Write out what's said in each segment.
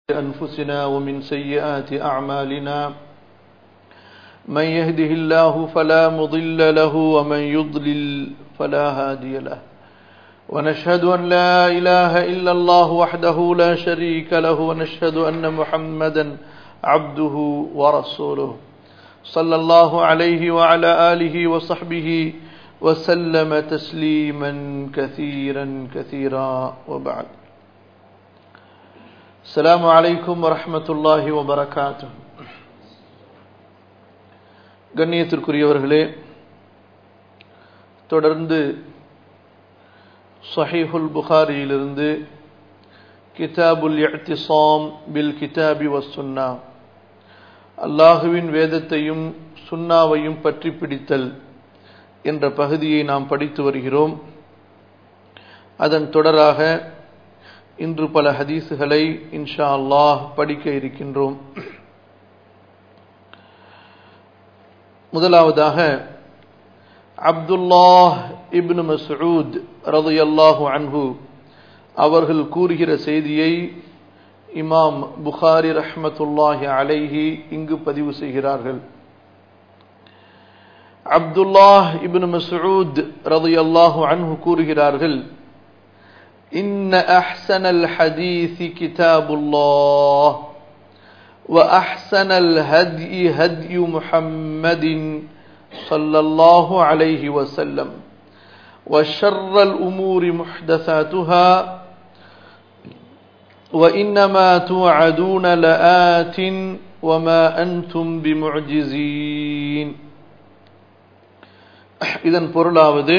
أنفسنا ومن سيئات أعمالنا من يهده الله فلا مضل له ومن يضلل فلا هادي له ونشهد أن لا إله إلا الله وحده لا شريك له ونشهد أن محمدا عبده ورسوله صلى الله عليه وعلى آله وصحبه وسلم تسليما كثيرا كثيرا وبعد السلام عليكم ورحمة الله وبركاته கண்ணியத்திற்குரியவர்களே தொடர்ந்து சஹீஹுல் புகாரியிலிருந்து கிதாபுல் இஅ்திசாம் பில் கிதாபி வசுன்னா அல்லாஹுவின் வேதத்தையும் சுன்னாவையும் பற்றி பிடித்தல் என்ற பகுதியை நாம் படித்து வருகிறோம் அதன் தொடராக இன்று பல ஹதீஸுகளை இன்ஷா அல்லாஹ் படிக்க இருக்கின்றோம் முதலாவதாக அப்துல்லாஹ் இப்னு மசூத் ரதையல்லாஹு அன்ஹு அவர்கள் கூறுகிற செய்தியை இமாம் புகாரி ரஹ்மத்துல்லாஹி அலைஹி இங்கு பதிவு செய்கிறார்கள் அப்துல்லாஹ் இப்னு மசூத் ரதையல்லாஹு அன்ஹு கூறுகிறார்கள் إن أحسن الحديث كتاب الله وأحسن الهدي هدي محمد صلى الله عليه وسلم وشر الأمور محدثاتها وإنما توعدون لآت وما أنتم بمعجزين إذن பொருளாவது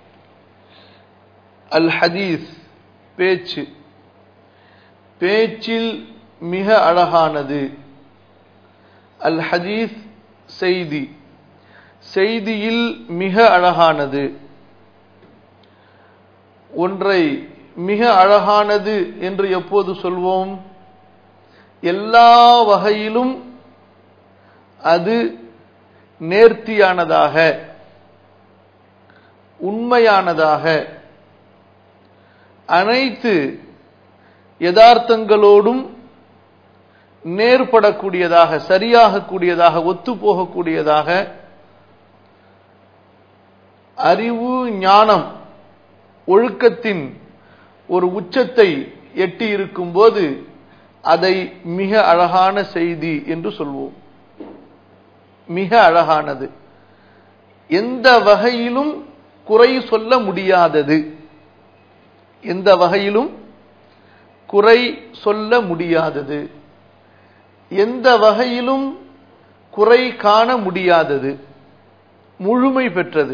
அல் ஹதீஸ் பேச்சு பேச்சில் மிக அழகானது அல் ஹதீஸ் செய்தி செய்தியில் மிக அழகானது ஒன்றை மிக அழகானது என்று எப்போது சொல்வோம் எல்லா வகையிலும் அது நேர்த்தியானதாக உண்மையானதாக அனைத்து யதார்த்தங்களோடும் நேர்படக்கூடியதாக சரியாக கூடியதாக ஒத்து போகக்கூடியதாக அறிவு ஞானம் ஒழுக்கத்தின் ஒரு உச்சத்தை எட்டி இருக்கும் போது அதை மிக அழகான செய்தி என்று சொல்வோம் மிக அழகானது எந்த வகையிலும் குறை சொல்ல முடியாதது எந்த வகையிலும் குறை சொல்ல முடியாதது எந்த வகையிலும் குறை காண முடியாதது முழுமை பெற்றது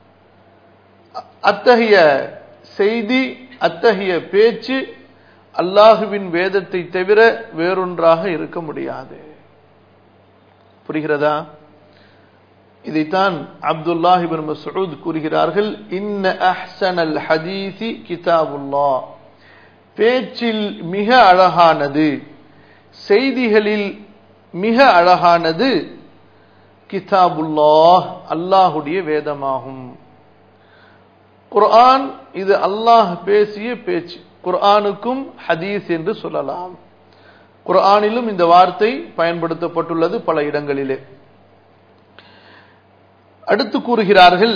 அத்தகைய செய்தி அத்தகைய பேச்சு அல்லாஹுவின் வேதத்தை தவிர வேறொன்றாக இருக்க முடியாது புரிகிறதா இதைத்தான் அப்துல்லாஹிபின் மசூத் கூறுகிறார்கள் இன்ன அஹ்சனல் ஹதீசி கிதாபுல்லா பேச்சில் மிக அழகானது செய்திகளில் மிக அழகானது கிதாபுல்லாஹ் அல்லாஹுடைய வேதமாகும் குர்ஆன் இது அல்லாஹ் பேசிய பேச்சு குர்ஆனுக்கும் ஹதீஸ் என்று சொல்லலாம் குர்ஆனிலும் இந்த வார்த்தை பயன்படுத்தப்பட்டுள்ளது பல இடங்களிலே அடுத்து கூறுகிறார்கள்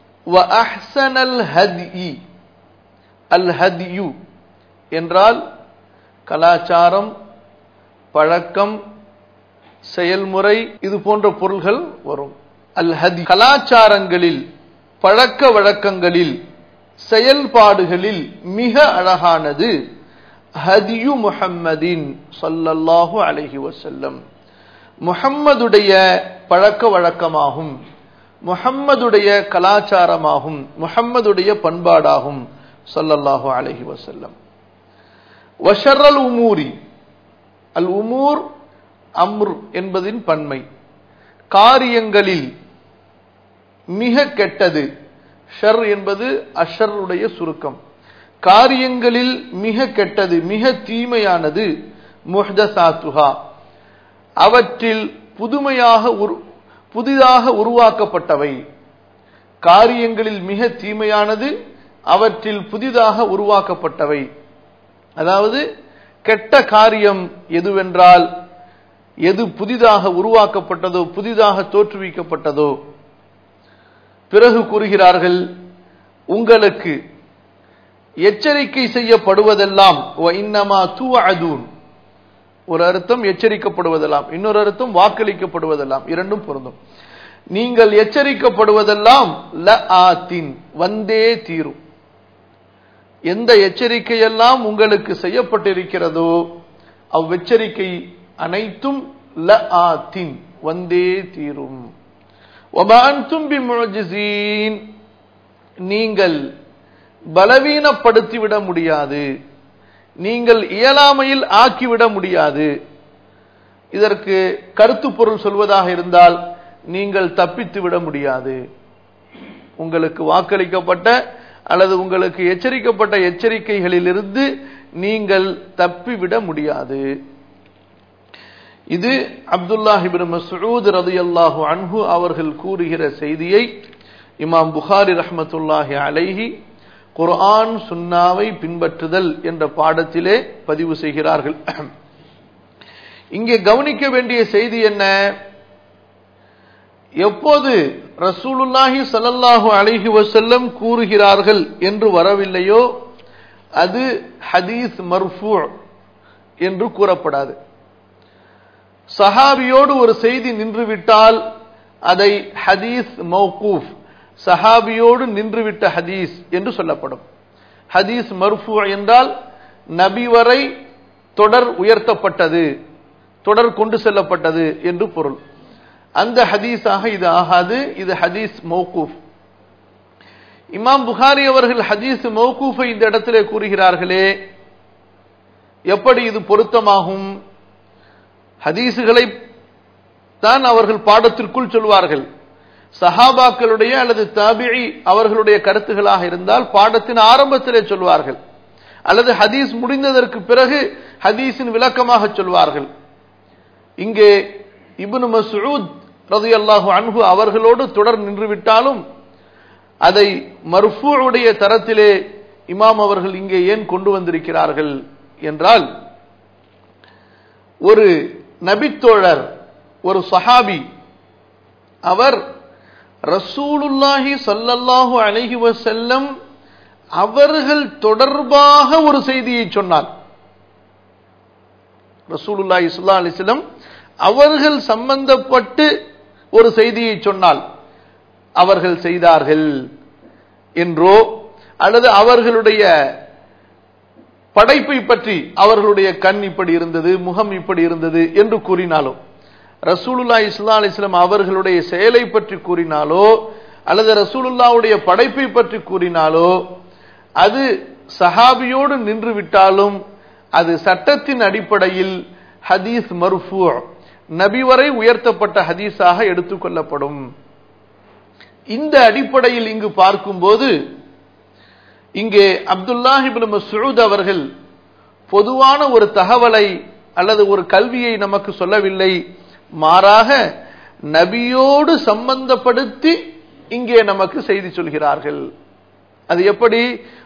அல் ஹத்யு என்றால் கலாச்சாரம் பழக்கம் செயல்முறை இது போன்ற பொருள்கள் வரும் அல் ஹதி கலாச்சாரங்களில் பழக்க வழக்கங்களில் செயல்பாடுகளில் மிக அழகானது ஹதியு முஹம்மதின் சொல்லல்லாஹு அலஹி வசல்லம் முஹம்மதுடைய பழக்க வழக்கமாகும் முஹம்மதுடைய கலாச்சாரமாகும் முஹம்மதுடைய பண்பாடாகும் சொல்லல்லாஹு அலஹி வசல்லம் வஷரல் உமூரி அல் உமூர் அம்ர் என்பதின் பன்மை காரியங்களில் மிக கெட்டது ஷர் என்பது அஷருடைய சுருக்கம் காரியங்களில் மிக கெட்டது மிக தீமையானது முஹ்தசாத்துஹா அவற்றில் புதுமையாக புதிதாக உருவாக்கப்பட்டவை காரியங்களில் மிக தீமையானது அவற்றில் புதிதாக உருவாக்கப்பட்டவை அதாவது கெட்ட காரியம் எதுவென்றால் எது புதிதாக உருவாக்கப்பட்டதோ புதிதாக தோற்றுவிக்கப்பட்டதோ பிறகு கூறுகிறார்கள் உங்களுக்கு எச்சரிக்கை செய்யப்படுவதெல்லாம் இன்னமா தூஅதூன் ஒரு அர்த்தம் எச்சரிக்கப்படுவதெல்லாம் இன்னொரு அர்த்தம் வாக்களிக்கப்படுவதெல்லாம் இரண்டும் பொருந்தும் நீங்கள் எச்சரிக்கப்படுவதெல்லாம் ல ஆத்தின் வந்தே தீரும் எந்த எச்சரிக்கையெல்லாம் உங்களுக்கு செய்யப்பட்டிருக்கிறதோ அவ்வெச்சரிக்கை அனைத்தும் ல ஆத்தின் வந்தே தீரும் தும்பி முழஜிசீன் நீங்கள் பலவீனப்படுத்திவிட முடியாது நீங்கள் இயலாமையில் ஆக்கிவிட முடியாது இதற்கு கருத்து பொருள் சொல்வதாக இருந்தால் நீங்கள் தப்பித்து விட முடியாது உங்களுக்கு வாக்களிக்கப்பட்ட அல்லது உங்களுக்கு எச்சரிக்கப்பட்ட எச்சரிக்கைகளிலிருந்து நீங்கள் தப்பிவிட முடியாது இது அப்துல்லாஹிபின் மசூத் ரதி அல்லாஹு அன்ஹு அவர்கள் கூறுகிற செய்தியை இமாம் புகாரி ரஹமத்துல்லாஹி அலைஹி குர்ஆன் சுன்னாவை பின்பற்றுதல் என்ற பாடத்திலே பதிவு செய்கிறார்கள் இங்கே கவனிக்க வேண்டிய செய்தி என்ன எப்போது ரசூலுல்லாஹி சல்லல்லாஹு அலைஹி வசல்லம் கூறுகிறார்கள் என்று வரவில்லையோ அது ஹதீஸ் மர்ஃபூ என்று கூறப்படாது சஹாபியோடு ஒரு செய்தி நின்றுவிட்டால் அதை ஹதீஸ் மௌகூஃப் சஹாபியோடு நின்றுவிட்ட ஹதீஸ் என்று சொல்லப்படும் ஹதீஸ் மர்ஃபூ என்றால் நபி வரை தொடர் உயர்த்தப்பட்டது தொடர் கொண்டு செல்லப்பட்டது என்று பொருள் அந்த ஹதீஸாக இது ஆகாது இது ஹதீஸ் மௌகூஃப் இமாம் புகாரி அவர்கள் ஹதீஸ் மௌகூஃபை இந்த இடத்திலே கூறுகிறார்களே எப்படி இது பொருத்தமாகும் ஹதீஸுகளை தான் அவர்கள் பாடத்திற்குள் சொல்வார்கள் சஹாபாக்களுடைய அல்லது தாபிழி அவர்களுடைய கருத்துகளாக இருந்தால் பாடத்தின் ஆரம்பத்திலே சொல்வார்கள் அல்லது ஹதீஸ் முடிந்ததற்கு பிறகு ஹதீஸின் விளக்கமாக சொல்வார்கள் இங்கே இப்னு மசூத் ரதி அல்லாஹு அன்பு அவர்களோடு தொடர் நின்றுவிட்டாலும் அதை மர்ஃபூடைய தரத்திலே இமாம் அவர்கள் இங்கே ஏன் கொண்டு வந்திருக்கிறார்கள் என்றால் ஒரு நபித்தோழர் ஒரு சஹாபி அவர் ரசூலுல்லாஹி சல்லல்லாஹு அலைஹி வசல்லம் அவர்கள் தொடர்பாக ஒரு செய்தியை சொன்னார் ரசூலுல்லாஹி சுல்லா அலிஸ்லம் அவர்கள் சம்பந்தப்பட்டு ஒரு செய்தியை சொன்னால் அவர்கள் செய்தார்கள் என்றோ அல்லது அவர்களுடைய படைப்பை பற்றி அவர்களுடைய கண் இப்படி இருந்தது முகம் இப்படி இருந்தது என்று கூறினாலும் ரசூலுல்லா இஸ்லா அலிஸ்லாம் அவர்களுடைய செயலை பற்றி கூறினாலோ அல்லது ரசூலுல்லாவுடைய படைப்பை பற்றி கூறினாலோ அது சஹாபியோடு நின்று விட்டாலும் அது சட்டத்தின் அடிப்படையில் ஹதீஸ் மர்ஃபூ நபி வரை உயர்த்தப்பட்ட ஹதீஸாக எடுத்துக்கொள்ளப்படும் இந்த அடிப்படையில் இங்கு பார்க்கும்போது இங்கே அப்துல்லாஹிபின் மசூத் அவர்கள் பொதுவான ஒரு தகவலை அல்லது ஒரு கல்வியை நமக்கு சொல்லவில்லை மாறாக நபியோடு சம்பந்தப்படுத்தி இங்கே நமக்கு செய்தி சொல்கிறார்கள் அது எப்படி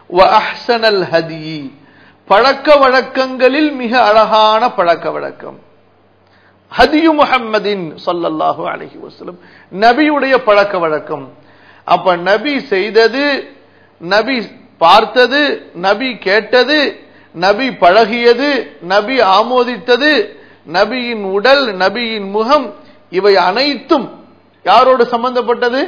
ஹதி பழக்க வழக்கங்களில் மிக அழகான பழக்க வழக்கம் ஹதியு முஹம்மதின் சொல்லல்லாஹு அலஹி வசலம் நபியுடைய பழக்க வழக்கம் அப்ப நபி செய்தது நபி பார்த்தது நபி கேட்டது நபி பழகியது நபி ஆமோதித்தது நபியின் உடல் நபியின் முகம் இவை அனைத்தும் யாரோடு சம்பந்தப்பட்டது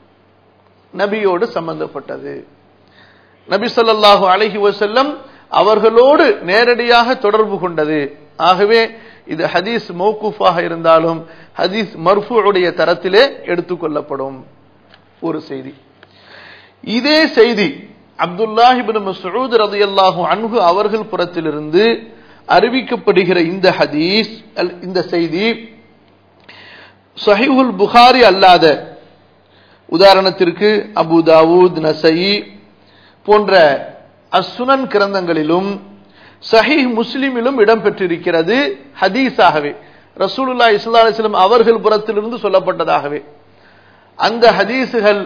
நபியோடு சம்பந்தப்பட்டது நபி சொல்லாஹு அலஹி வசல்லம் அவர்களோடு நேரடியாக தொடர்பு கொண்டது ஆகவே இது ஹதீஸ் மௌகூஃபாக இருந்தாலும் ஹதீஸ் மர்ஃபுடைய தரத்திலே எடுத்துக்கொள்ளப்படும் ஒரு செய்தி இதே செய்தி அப்துல்லாஹிபின் மசூத் ரதி அல்லாஹு அன்ஹு அவர்கள் புறத்திலிருந்து அறிவிக்கப்படுகிற இந்த ஹதீஸ் இந்த செய்தி சஹிஹுல் புகாரி அல்லாத உதாரணத்திற்கு அபு தாவூத் நசை போன்ற அசுனன் கிரந்தங்களிலும் சஹீஹ் முஸ்லிமிலும் இடம்பெற்றிருக்கிறது ஹதீஸாகவே ரசூலுல்லா இஸ்லா அலிஸ்லாம் அவர்கள் புறத்திலிருந்து சொல்லப்பட்டதாகவே அந்த ஹதீஸுகள்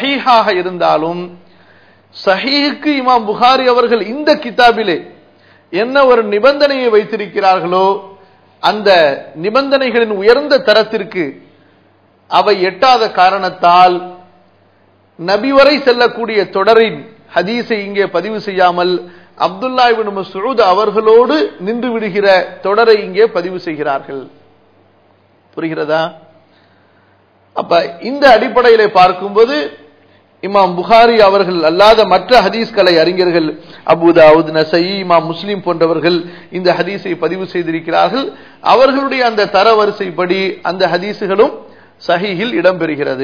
சஹீஹாக இருந்தாலும் சஹீஹுக்கு இமாம் புகாரி அவர்கள் இந்த கிதாபிலே என்ன ஒரு நிபந்தனையை வைத்திருக்கிறார்களோ அந்த நிபந்தனைகளின் உயர்ந்த தரத்திற்கு அவை எட்டாத காரணத்தால் நபி வரை செல்லக்கூடிய தொடரின் ஹதீஸை இங்கே பதிவு செய்யாமல் அப்துல்லா இபின் மசூத் அவர்களோடு நின்று விடுகிற தொடரை இங்கே பதிவு செய்கிறார்கள் புரிகிறதா அப்ப இந்த அடிப்படையிலே பார்க்கும்போது இமாம் புகாரி அவர்கள் அல்லாத மற்ற ஹதீஸ்களை அறிஞர்கள் அபுதாவுத் நசை இமாம் முஸ்லீம் போன்றவர்கள் இந்த ஹதீஸை பதிவு செய்திருக்கிறார்கள் அவர்களுடைய அந்த தரவரிசைப்படி அந்த ஹதீஸுகளும் சஹீஹில் இடம்பெறுகிறது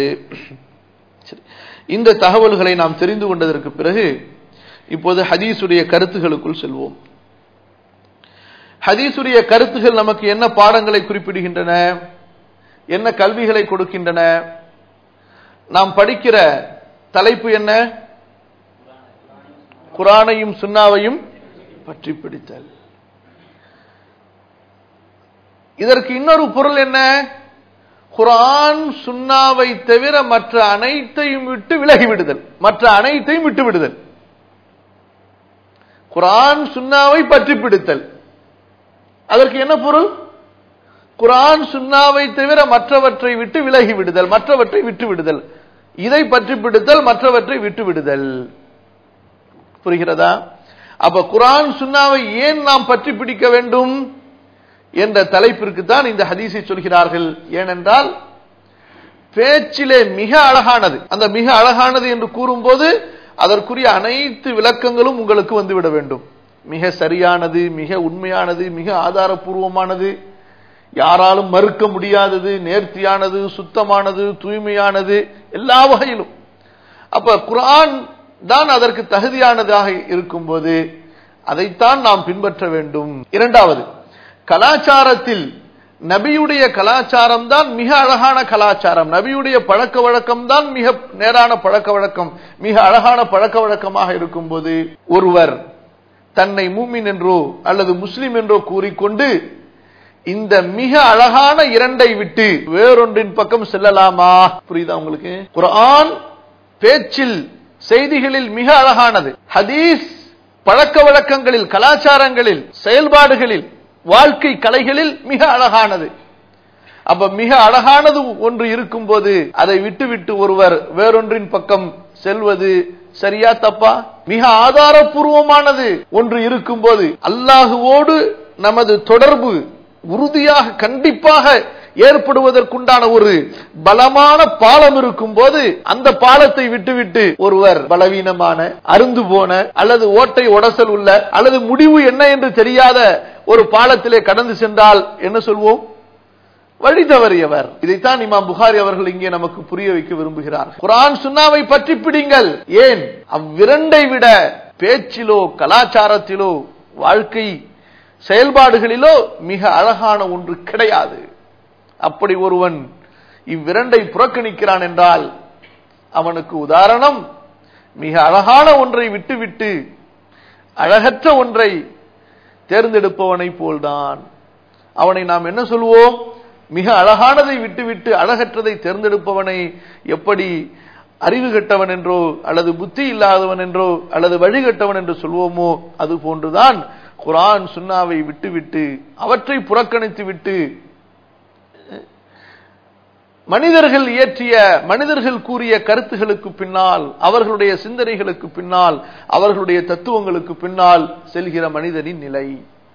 இந்த தகவல்களை நாம் தெரிந்து கொண்டதற்கு பிறகு இப்போது ஹதீஸுடைய கருத்துகளுக்குள் செல்வோம் ஹதீஸுடைய கருத்துகள் நமக்கு என்ன பாடங்களை குறிப்பிடுகின்றன என்ன கல்விகளை கொடுக்கின்றன நாம் படிக்கிற தலைப்பு என்ன குரானையும் சுண்ணாவையும் பற்றி பிடித்தல் இதற்கு இன்னொரு பொருள் என்ன குரான் சுண்ணாவை தவிர மற்ற அனைத்தையும் விட்டு விலகிவிடுதல் மற்ற அனைத்தையும் விட்டு விடுதல் குரான் சுண்ணாவை பற்றி பிடித்தல் அதற்கு என்ன பொருள் குரான் சுண்ணாவை தவிர மற்றவற்றை விட்டு விலகி விடுதல் மற்றவற்றை விட்டு விடுதல் இதை பற்றி பிடித்தல் மற்றவற்றை விட்டு விடுதல் புரிகிறதா அப்ப குரான் சுண்ணாவை ஏன் நாம் பற்றி பிடிக்க வேண்டும் என்ற தலைப்பிற்கு தான் இந்த ஹதீஸை சொல்கிறார்கள் ஏனென்றால் பேச்சிலே மிக அழகானது அந்த மிக அழகானது என்று கூறும்போது அதற்குரிய அனைத்து விளக்கங்களும் உங்களுக்கு வந்துவிட வேண்டும் மிக சரியானது மிக உண்மையானது மிக ஆதாரபூர்வமானது யாராலும் மறுக்க முடியாதது நேர்த்தியானது சுத்தமானது தூய்மையானது எல்லா வகையிலும் அப்ப குரான் தான் அதற்கு தகுதியானதாக இருக்கும்போது அதைத்தான் நாம் பின்பற்ற வேண்டும் இரண்டாவது கலாச்சாரத்தில் நபியுடைய கலாச்சாரம் தான் மிக அழகான கலாச்சாரம் நபியுடைய பழக்க வழக்கம் தான் மிக நேரான பழக்க வழக்கம் மிக அழகான பழக்க வழக்கமாக இருக்கும்போது ஒருவர் தன்னை மூமின் என்றோ அல்லது முஸ்லிம் என்றோ கூறிக்கொண்டு இந்த மிக அழகான இரண்டை விட்டு வேறொன்றின் பக்கம் செல்லலாமா புரியுதா உங்களுக்கு குரான் பேச்சில் செய்திகளில் மிக அழகானது ஹதீஸ் பழக்க வழக்கங்களில் கலாச்சாரங்களில் செயல்பாடுகளில் வாழ்க்கை கலைகளில் மிக அழகானது அப்ப மிக அழகானது ஒன்று இருக்கும் போது அதை விட்டுவிட்டு ஒருவர் வேறொன்றின் பக்கம் செல்வது சரியா தப்பா மிக ஆதாரபூர்வமானது ஒன்று இருக்கும் போது அல்லாஹுவோடு நமது தொடர்பு உறுதியாக கண்டிப்பாக ஏற்படுவதற்குண்டான ஒரு பலமான பாலம் இருக்கும் போது அந்த பாலத்தை விட்டுவிட்டு ஒருவர் பலவீனமான அருந்து போன அல்லது ஓட்டை உடசல் உள்ள அல்லது முடிவு என்ன என்று தெரியாத ஒரு பாலத்திலே கடந்து சென்றால் என்ன சொல்வோம் வழி தவறியவர் இதைத்தான் இமாம் புகாரி அவர்கள் இங்கே நமக்கு புரிய வைக்க விரும்புகிறார் குரான் சுண்ணாவை பற்றி பிடிங்கள் ஏன் அவ்விரண்டை விட பேச்சிலோ கலாச்சாரத்திலோ வாழ்க்கை செயல்பாடுகளிலோ மிக அழகான ஒன்று கிடையாது அப்படி ஒருவன் இவ்விரண்டை புறக்கணிக்கிறான் என்றால் அவனுக்கு உதாரணம் மிக அழகான ஒன்றை விட்டுவிட்டு அழகற்ற ஒன்றை தேர்ந்தெடுப்பவனை போல்தான் அவனை நாம் என்ன சொல்வோம் மிக அழகானதை விட்டுவிட்டு அழகற்றதை தேர்ந்தெடுப்பவனை எப்படி அறிவு கட்டவன் என்றோ அல்லது புத்தி இல்லாதவன் என்றோ அல்லது வழிகட்டவன் என்று சொல்வோமோ அது போன்றுதான் குரான் சுன்னாவை விட்டுவிட்டு அவற்றை புறக்கணித்து விட்டு மனிதர்கள் இயற்றிய மனிதர்கள் கூறிய கருத்துகளுக்கு பின்னால் அவர்களுடைய சிந்தனைகளுக்கு பின்னால் அவர்களுடைய தத்துவங்களுக்கு பின்னால் செல்கிற மனிதனின் நிலை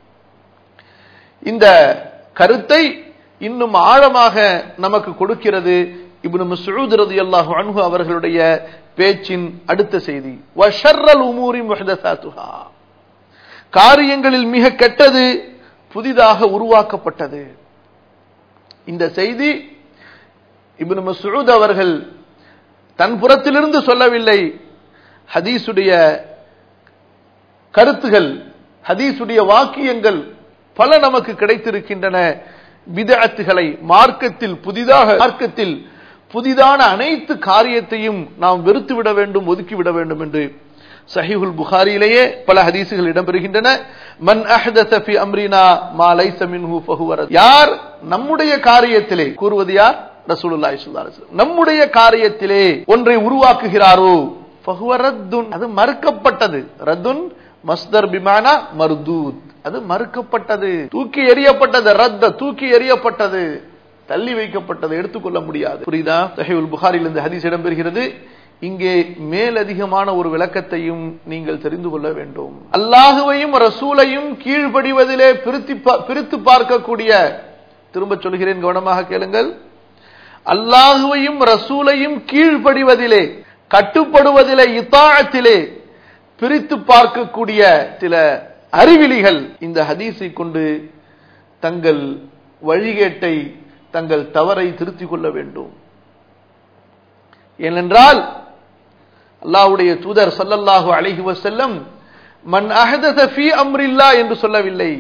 இந்த கருத்தை இன்னும் ஆழமாக நமக்கு கொடுக்கிறது இப்னு மஸ்ஊத் ரலியல்லாஹு அன்ஹு அவர்களுடைய பேச்சின் அடுத்த செய்தி வஷர்ரல் உமூரி முஹ்தஸாத்துஹா காரியங்களில் மிக கெட்டது புதிதாக உருவாக்கப்பட்டது இந்த செய்தி இப்னு மஸ்ஊத் அவர்கள் தன் புறத்திலிருந்து சொல்லவில்லை ஹதீசுடைய கருத்துகள் ஹதீசுடைய வாக்கியங்கள் பல நமக்கு கிடைத்திருக்கின்றன விதத்துகளை மார்க்கத்தில் புதிதாக மார்க்கத்தில் புதிதான அனைத்து காரியத்தையும் நாம் வெறுத்துவிட வேண்டும் ஒதுக்கிவிட வேண்டும் என்று சஹிஹுல் புகாரியிலேயே பல ஹதீசுகள் இடம்பெறுகின்றன மன் அஹ்தஸ ஃபி அம்ரினா மா லைஸ மின்ஹு ஃபஹுவ ரத். யார் நம்முடைய காரியத்திலே கூறுவது யார் ரசூலுல்லாஹி ஸல்லல்லாஹு அலைஹி வஸல்லம் நம்முடைய காரியத்திலே ஒன்றை உருவாக்குகிறாரோ ஃபஹுவ ரத்துன் அது மறுக்கப்பட்டது ரத்துன் மஸ்தர் பிமானா மர்தூத் அது மறுக்கப்பட்டது தூக்கி எறியப்பட்டது ரத்த தூக்கி எறியப்பட்டது தள்ளி வைக்கப்பட்டது எடுத்துக்கொள்ள முடியாது புரியுதா சஹீல் புகாரில் இந்த ஹதீஸ் இடம்பெறுகிறது இங்கே மேலதிகமான ஒரு விளக்கத்தையும் நீங்கள் தெரிந்து கொள்ள வேண்டும் அல்லாஹுவையும் ரசூலையும் கீழ்ப்படிவதிலே பிரித்து பிரித்து பார்க்கக்கூடிய திரும்ப சொல்கிறேன் கவனமாக கேளுங்கள் அல்லாஹுவையும் ரசூலையும் கீழ்ப்படிவதிலே கட்டுப்படுவதிலே இத்தாழத்திலே பிரித்து பார்க்கக்கூடிய சில அறிவிலிகள் இந்த ஹதீஸை கொண்டு தங்கள் வழிகேட்டை தங்கள் தவறை திருத்திக் கொள்ள வேண்டும் ஏனென்றால் அல்லாஹ்வுடைய தூதர் சல்லல்லாஹு அலைஹி வஸல்லம் மன் அஹதஸ ஃபீ அம்ரில்லா என்று சொல்லவில்லை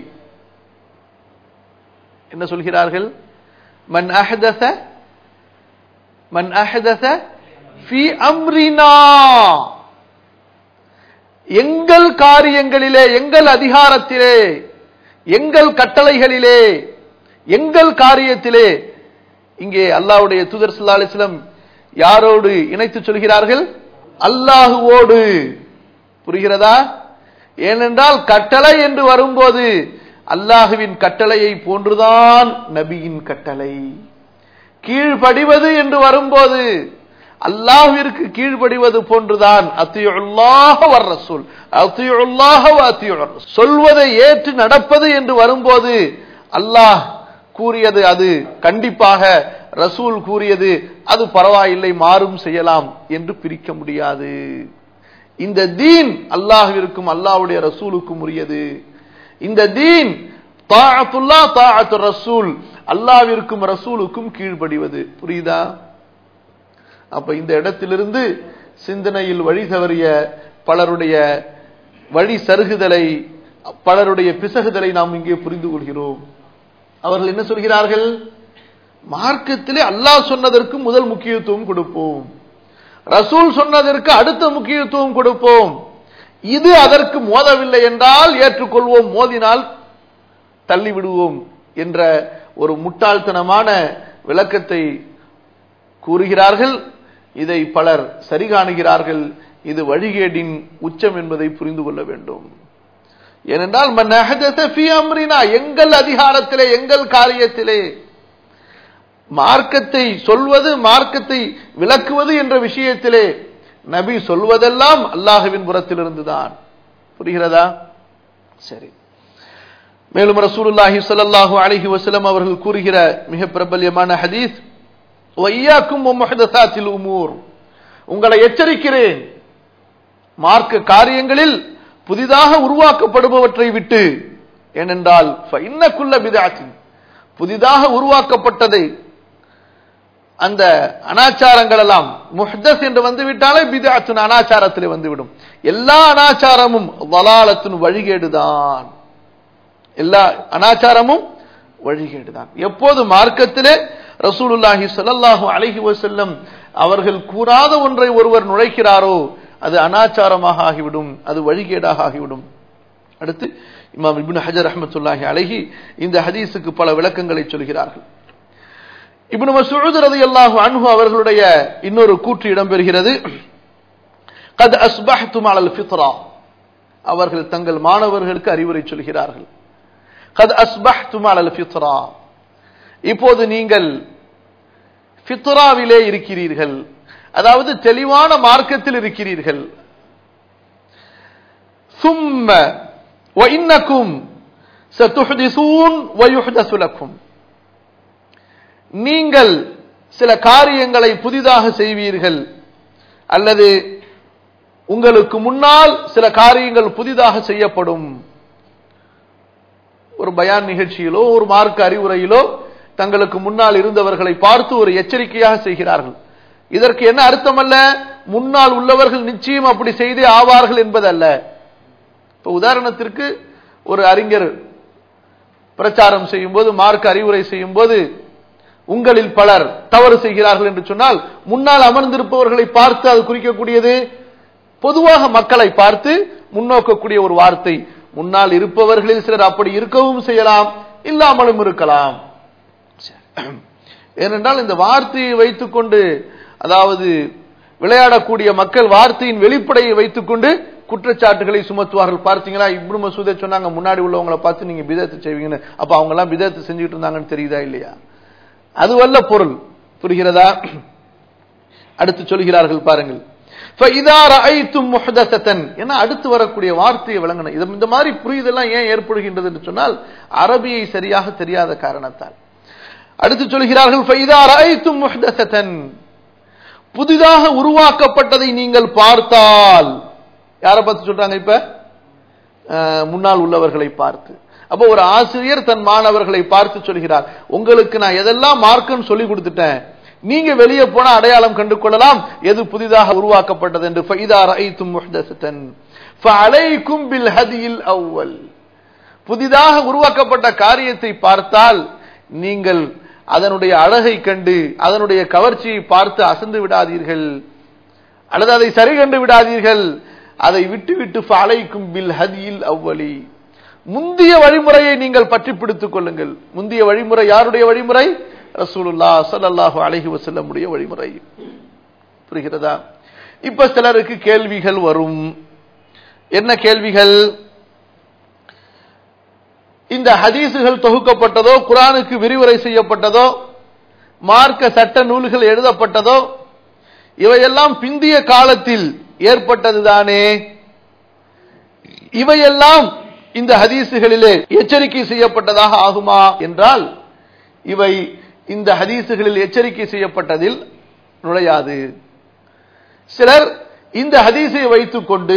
என்ன சொல்கிறார்கள் மன் அஹதஸ மன் அஹதஸ ஃபீ அம்ரினா எங்கள் காரியங்களிலே எங்கள் அதிகாரத்திலே எங்கள் கட்டளைகளிலே எங்கள் காரியத்திலே இங்கே அல்லாஹ்வுடைய தூதர் ஸல்லல்லாஹு அலைஹி வஸல்லம் யாரோடு இணைத்து சொல்கிறார்கள் அல்லாஹுவோடு புரிகிறதா ஏனென்றால் கட்டளை என்று வரும்போது அல்லாஹுவின் கட்டளையை போன்றுதான் நபியின் கட்டளை கீழ்ப்படிவது என்று வரும்போது அல்லாஹ்விற்கு கீழ்ப்படிவது போன்றுதான் அத்தியுல்லாஹ வர் ரசூல் அத்தியுல்லாஹ வ அத்தியுர் ரசூல். சொல்வதை ஏற்று நடப்பது என்று வரும்போது அல்லாஹ் கூறியது அது கண்டிப்பாக ரசூல் கூறியது அது பரவாயில்லை மாறும் செய்யலாம் என்று பிரிக்க முடியாது இந்த தீன் அல்லாஹ்விற்கும் அல்லாஹ்வுடைய ரசூலுக்கும் உரியது இந்த தீன் தாஅத்துல்லா தாஅத்து ரசூல் அல்லாஹ்விற்கும் ரசூலுக்கும் கீழ்ப்படிவது புரியுதா அப்ப இந்த இடத்திலிருந்து சிந்தனையில் வழி தவறிய பலருடைய வழி சருகுதலை பலருடைய பிசகுதலை நாம் இங்கே புரிந்து கொள்கிறோம் அவர்கள் என்ன சொல்கிறார்கள் மார்க்கத்திலே அல்லாஹ் சொன்னதற்கு முதல் முக்கியத்துவம் கொடுப்போம் ரசூல் சொன்னதற்கு அடுத்த முக்கியத்துவம் கொடுப்போம் இது அதற்கு மோதவில்லை என்றால் ஏற்றுக்கொள்வோம் மோதினால் தள்ளி விடுவோம் என்ற ஒரு முட்டாள்தனமான விளக்கத்தை கூறுகிறார்கள் இதை பலர் சரி காணுகிறார்கள் இது வழிகேடின் உச்சம் என்பதை புரிந்து கொள்ள வேண்டும் ஏனென்றால் மன் அஹதஸ ஃபீ அம்ரினா எங்கள் அதிகாரத்திலே எங்கள் காரியத்திலே மார்க்கத்தை சொல்வது மார்க்கத்தை விளக்குவது என்ற விஷயத்திலே நபி சொல்வதெல்லாம் அல்லாஹுவின் புறத்திலிருந்துதான் புரிகிறதா சரி மேலும் ரசூலுல்லாஹி ஸல்லல்லாஹு அலைஹி வஸல்லம் அவர்கள் கூறுகிற மிக பிரபல்யமான ஹதீஸ் வையாக்கும் முஹதசாத்தில் உமூர் உங்களை எச்சரிக்கிறேன் மார்க்க காரியங்களில் புதிதாக உருவாக்கப்படுபவற்றை விட்டு ஏனென்றால் இன்னக்குள்ள பிதாத்தின் புதிதாக உருவாக்கப்பட்டதை அந்த அனாச்சாரங்கள் எல்லாம் முஹ்தஸ் என்று வந்துவிட்டாலே பிதாத்தின் அனாச்சாரத்திலே வந்துவிடும் எல்லா அனாச்சாரமும் வலாலத்தின் வழிகேடுதான் எல்லா அனாச்சாரமும் வழிகேடுதான் எப்போது மார்க்கத்திலே ரசூலுல்லாஹி ஸல்லல்லாஹு அலைஹி வஸல்லம் அவர்கள் கூறாத ஒன்றை ஒருவர் நுழைக்கிறாரோ அது அனாச்சாரமாக ஆகிவிடும் அது வழிகேடாக ஆகிவிடும் அடுத்து இமாம் இப்னு ஹஜர் ரஹ்மத்துல்லாஹி அலைஹி இந்த ஹதீஸுக்கு பல விளக்கங்களை சொல்கிறார்கள் இப்னு மஸ்ஊத் ரலியல்லாஹு அன்ஹு அவர்களுடைய இன்னொரு கூற்று இடம்பெறுகிறது கத் அஸ்பஹ்தும் அலல் ஃபித்ரா அவர்கள் தங்கள் மாணவர்களுக்கு அறிவுரை சொல்கிறார்கள் கத் அஸ்பஹ்தும் அலல் ஃபித்ரா இப்போது நீங்கள் ஃபித்ராவிலே இருக்கிறீர்கள் அதாவது தெளிவான மார்க்கத்தில் இருக்கிறீர்கள் ثم وإنكم ستحدثون ويحدث لكم நீங்கள் சில காரியங்களை புதிதாக செய்வீர்கள் அல்லது உங்களுக்கு முன்னால் சில காரியங்கள் புதிதாக செய்யப்படும் ஒரு பயான் நிகழ்ச்சியிலோ ஒரு மார்க்க அறிவுரையிலோ தங்களுக்கு முன்னால் இருந்தவர்களை பார்த்து ஒரு எச்சரிக்கையாக செய்கிறார்கள் இதற்கு என்ன அர்த்தம் அல்ல முன்னால் உள்ளவர்கள் நிச்சயம் அப்படி செய்தே ஆவார்கள் என்பதல்ல இப்ப உதாரணத்திற்கு ஒரு அறிஞர் பிரச்சாரம் செய்யும் போது மார்க்க அறிவுரை செய்யும் போது உங்களில் பலர் தவறு செய்கிறார்கள் என்று சொன்னால் முன்னால் அமர்ந்திருப்பவர்களை பார்த்து அது குறிக்கக்கூடியது பொதுவாக மக்களை பார்த்து முன்னோக்கக்கூடிய ஒரு வார்த்தை முன்னால் இருப்பவர்களில் சிலர் அப்படி இருக்கவும் செய்யலாம் இல்லாமலும் இருக்கலாம் ஏனென்றால் இந்த வார்த்தையை வைத்துக்கொண்டு அதாவது விளையாடக்கூடிய மக்கள் வார்த்தையின் வெளிப்படையை வைத்துக்கொண்டு குற்றச்சாட்டுகளை சுமத்துவார்கள் பார்த்தீங்களா இப்னு மசூதை சொன்னாங்க முன்னாடி உள்ளவங்களை பார்த்து நீங்க பிதத்து செய்வீங்கன்னு அப்ப அவங்க எல்லாம் பிதத்து செஞ்சுட்டு இருந்தாங்கன்னு தெரியுதா இல்லையா அதுவல்ல பொருள் புரிகிறதா அடுத்து சொல்கிறார்கள் பாருங்கள் فَإِذَا رَأَيْتُم مُحْدَثَةً ஏன்னா அடுத்து வரக்கூடிய வார்த்தையை விளங்கணும் இது இந்த மாதிரி புரிதெல்லாம் ஏன் ஏற்படுகின்றது என்று சொன்னால் அரபியை சரியாக தெரியாத காரணத்தால் அடுத்து சொல்கிறார்கள் فَإِذَا رَأَيْتُم مُحْدَثَةً புதிதாக உருவாக்கப்பட்டதை நீங்கள் பார்த்தால் யாரை பார்த்து சொல்றாங்க இப்ப அஹ், முன்னால் உள்ளவர்களை பார்த்து அப்போ ஒரு ஆசிரியர் தன் மாணவர்களை பார்த்து சொல்கிறார் உங்களுக்கு நான் எதெல்லாம் மார்க்குன்னு சொல்லி கொடுத்துட்டேன் நீங்க வெளியே போனா அடையாளம் கண்டு கொள்ளலாம் எது புதிதாக உருவாக்கப்பட்டது என்று فَإِذَا رَأَيْتُم مُحْدَثَةً فَعَلَيْكُمْ بِالْهَدْيِ الْأَوَّلِ புதிதாக உருவாக்கப்பட்ட காரியத்தை பார்த்தால் நீங்கள் அதனுடைய அழகை கண்டு அதனுடைய கவர்ச்சியை பார்த்து அசந்து விடாதீர்கள் அல்லது அதை சரி கண்டு விடாதீர்கள் அதை விட்டு விட்டு ஃபாலைக்கும் பில் ஹதியில் அவ்வளி முந்திய வழிமுறையை நீங்கள் பற்றி பிடித்துக் கொள்ளுங்கள் முந்திய வழிமுறை யாருடைய வழிமுறை ரசூலுல்லா ஸல்லல்லாஹு அலைஹி வஸல்லமுடைய வழிமுறை புரிகிறதா இப்ப சிலருக்கு கேள்விகள் வரும் என்ன கேள்விகள் இந்த ஹதீசுகள் தொகுக்கப்பட்டதோ குரானுக்கு விரிவுரை செய்யப்பட்டதோ மார்க்க சட்ட நூல்கள் எழுதப்பட்டதோ இவையெல்லாம் பிந்திய காலத்தில் ஏற்பட்டதுதானே இவையெல்லாம் இந்த ஹதீசுகளிலே எச்சரிக்கை செய்யப்பட்டதாக ஆகுமா என்றால் இவை இந்த ஹதீசுகளில் எச்சரிக்கை செய்யப்பட்டதில் நுழையாது சிலர் இந்த ஹதீஸை வைத்துக்கொண்டு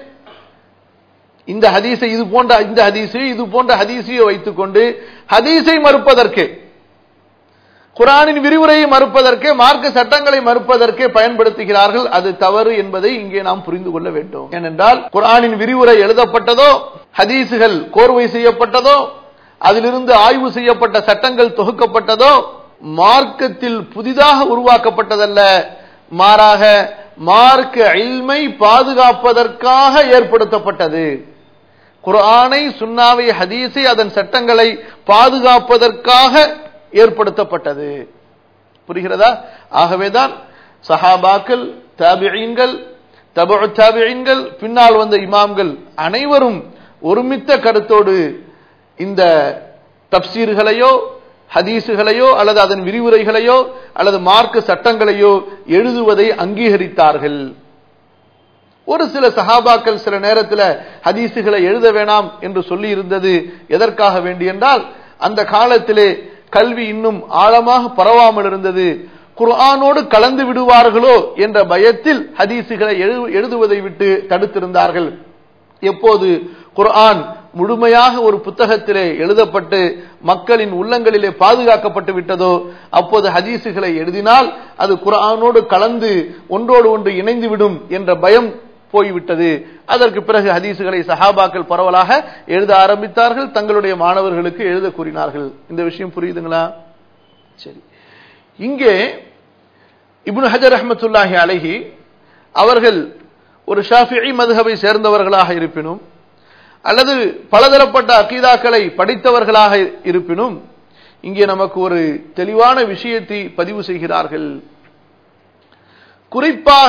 இந்த ஹதீஸை இது போன்ற இந்த ஹதீஸை இது போன்ற ஹதீஸையை வைத்துக்கொண்டு ஹதீஸை மறுப்பதற்கு குரானின் விரிவுரையை மறுப்பதற்கே மார்க்க சட்டங்களை மறுப்பதற்கே பயன்படுத்துகிறார்கள் அது தவறு என்பதை இங்கே நாம் புரிந்து கொள்ள வேண்டும் ஏனென்றால் குரானின் விரிவுரை எழுதப்பட்டதோ ஹதீசுகள் கோர்வை செய்யப்பட்டதோ அதிலிருந்து ஆய்வு செய்யப்பட்ட சட்டங்கள் தொகுக்கப்பட்டதோ மார்க்கத்தில் புதிதாக உருவாக்கப்பட்டதல்ல மாறாக மார்க்க இல்மை பாதுகாப்பதற்காக ஏற்படுத்தப்பட்டது குர்ஆனை சுன்னாவை ஹதீஸை அதன் சட்டங்களை பாதுகாப்பதற்காக ஏற்படுத்தப்பட்டது புரிகிறதா ஆகவேதான் சஹாபாக்கள் தாபியீன்கள் தபு தாபியீன்கள் பின்னால் வந்த இமாம்கள் அனைவரும் ஒருமித்த கருத்தோடு இந்த தப்சீர்களையோ ஹதீசுகளையோ அல்லது அதன் விரிவுரைகளையோ அல்லது மார்க்க சட்டங்களையோ எழுதுவதை அங்கீகரித்தார்கள் ஒரு சில சஹாபாக்கள் சில நேரத்தில் ஹதீசுகளை எழுத வேணாம் என்று சொல்லி இருந்தது எதற்காக வேண்டி என்றால் அந்த காலத்திலே கல்வி இன்னும் ஆழமாக பரவாமல் இருந்தது குர்ஆனோடு கலந்து விடுவார்களோ என்ற பயத்தில் ஹதீசுகளை எழு- எழுதுவதை விட்டு தடுத்திருந்தார்கள் எப்போது குர்ஆன் முழுமையாக ஒரு புத்தகத்திலே எழுதப்பட்டு மக்களின் உள்ளங்களிலே பாதுகாக்கப்பட்டு விட்டதோ அப்போது ஹதீசுகளை எழுதினால் அது குர்ஆனோடு கலந்து ஒன்றோடு ஒன்று இணைந்து விடும் என்ற பயம் போய்விட்டது அதற்கு பிறகு ஹதீசுகளை சஹாபாக்கள் பரவலாக எழுத ஆரம்பித்தார்கள் தங்களுடைய மாணவர்களுக்கு எழுத கூறினார்கள் இந்த விஷயம் புரியுதுங்களா சரி இங்கே இப்னு ஹஜர் ரஹ்மத்துல்லாஹி அலைஹி அவர்கள் ஒரு ஷாஃபிஇ மதுஹபை சேர்ந்தவர்களாக இருப்பினும் அல்லது பலதரப்பட்ட அகீதாக்களை படித்தவர்களாக இருப்பினும் இங்கே நமக்கு ஒரு தெளிவான விஷயத்தை பதிவு செய்கிறார்கள் குறிப்பாக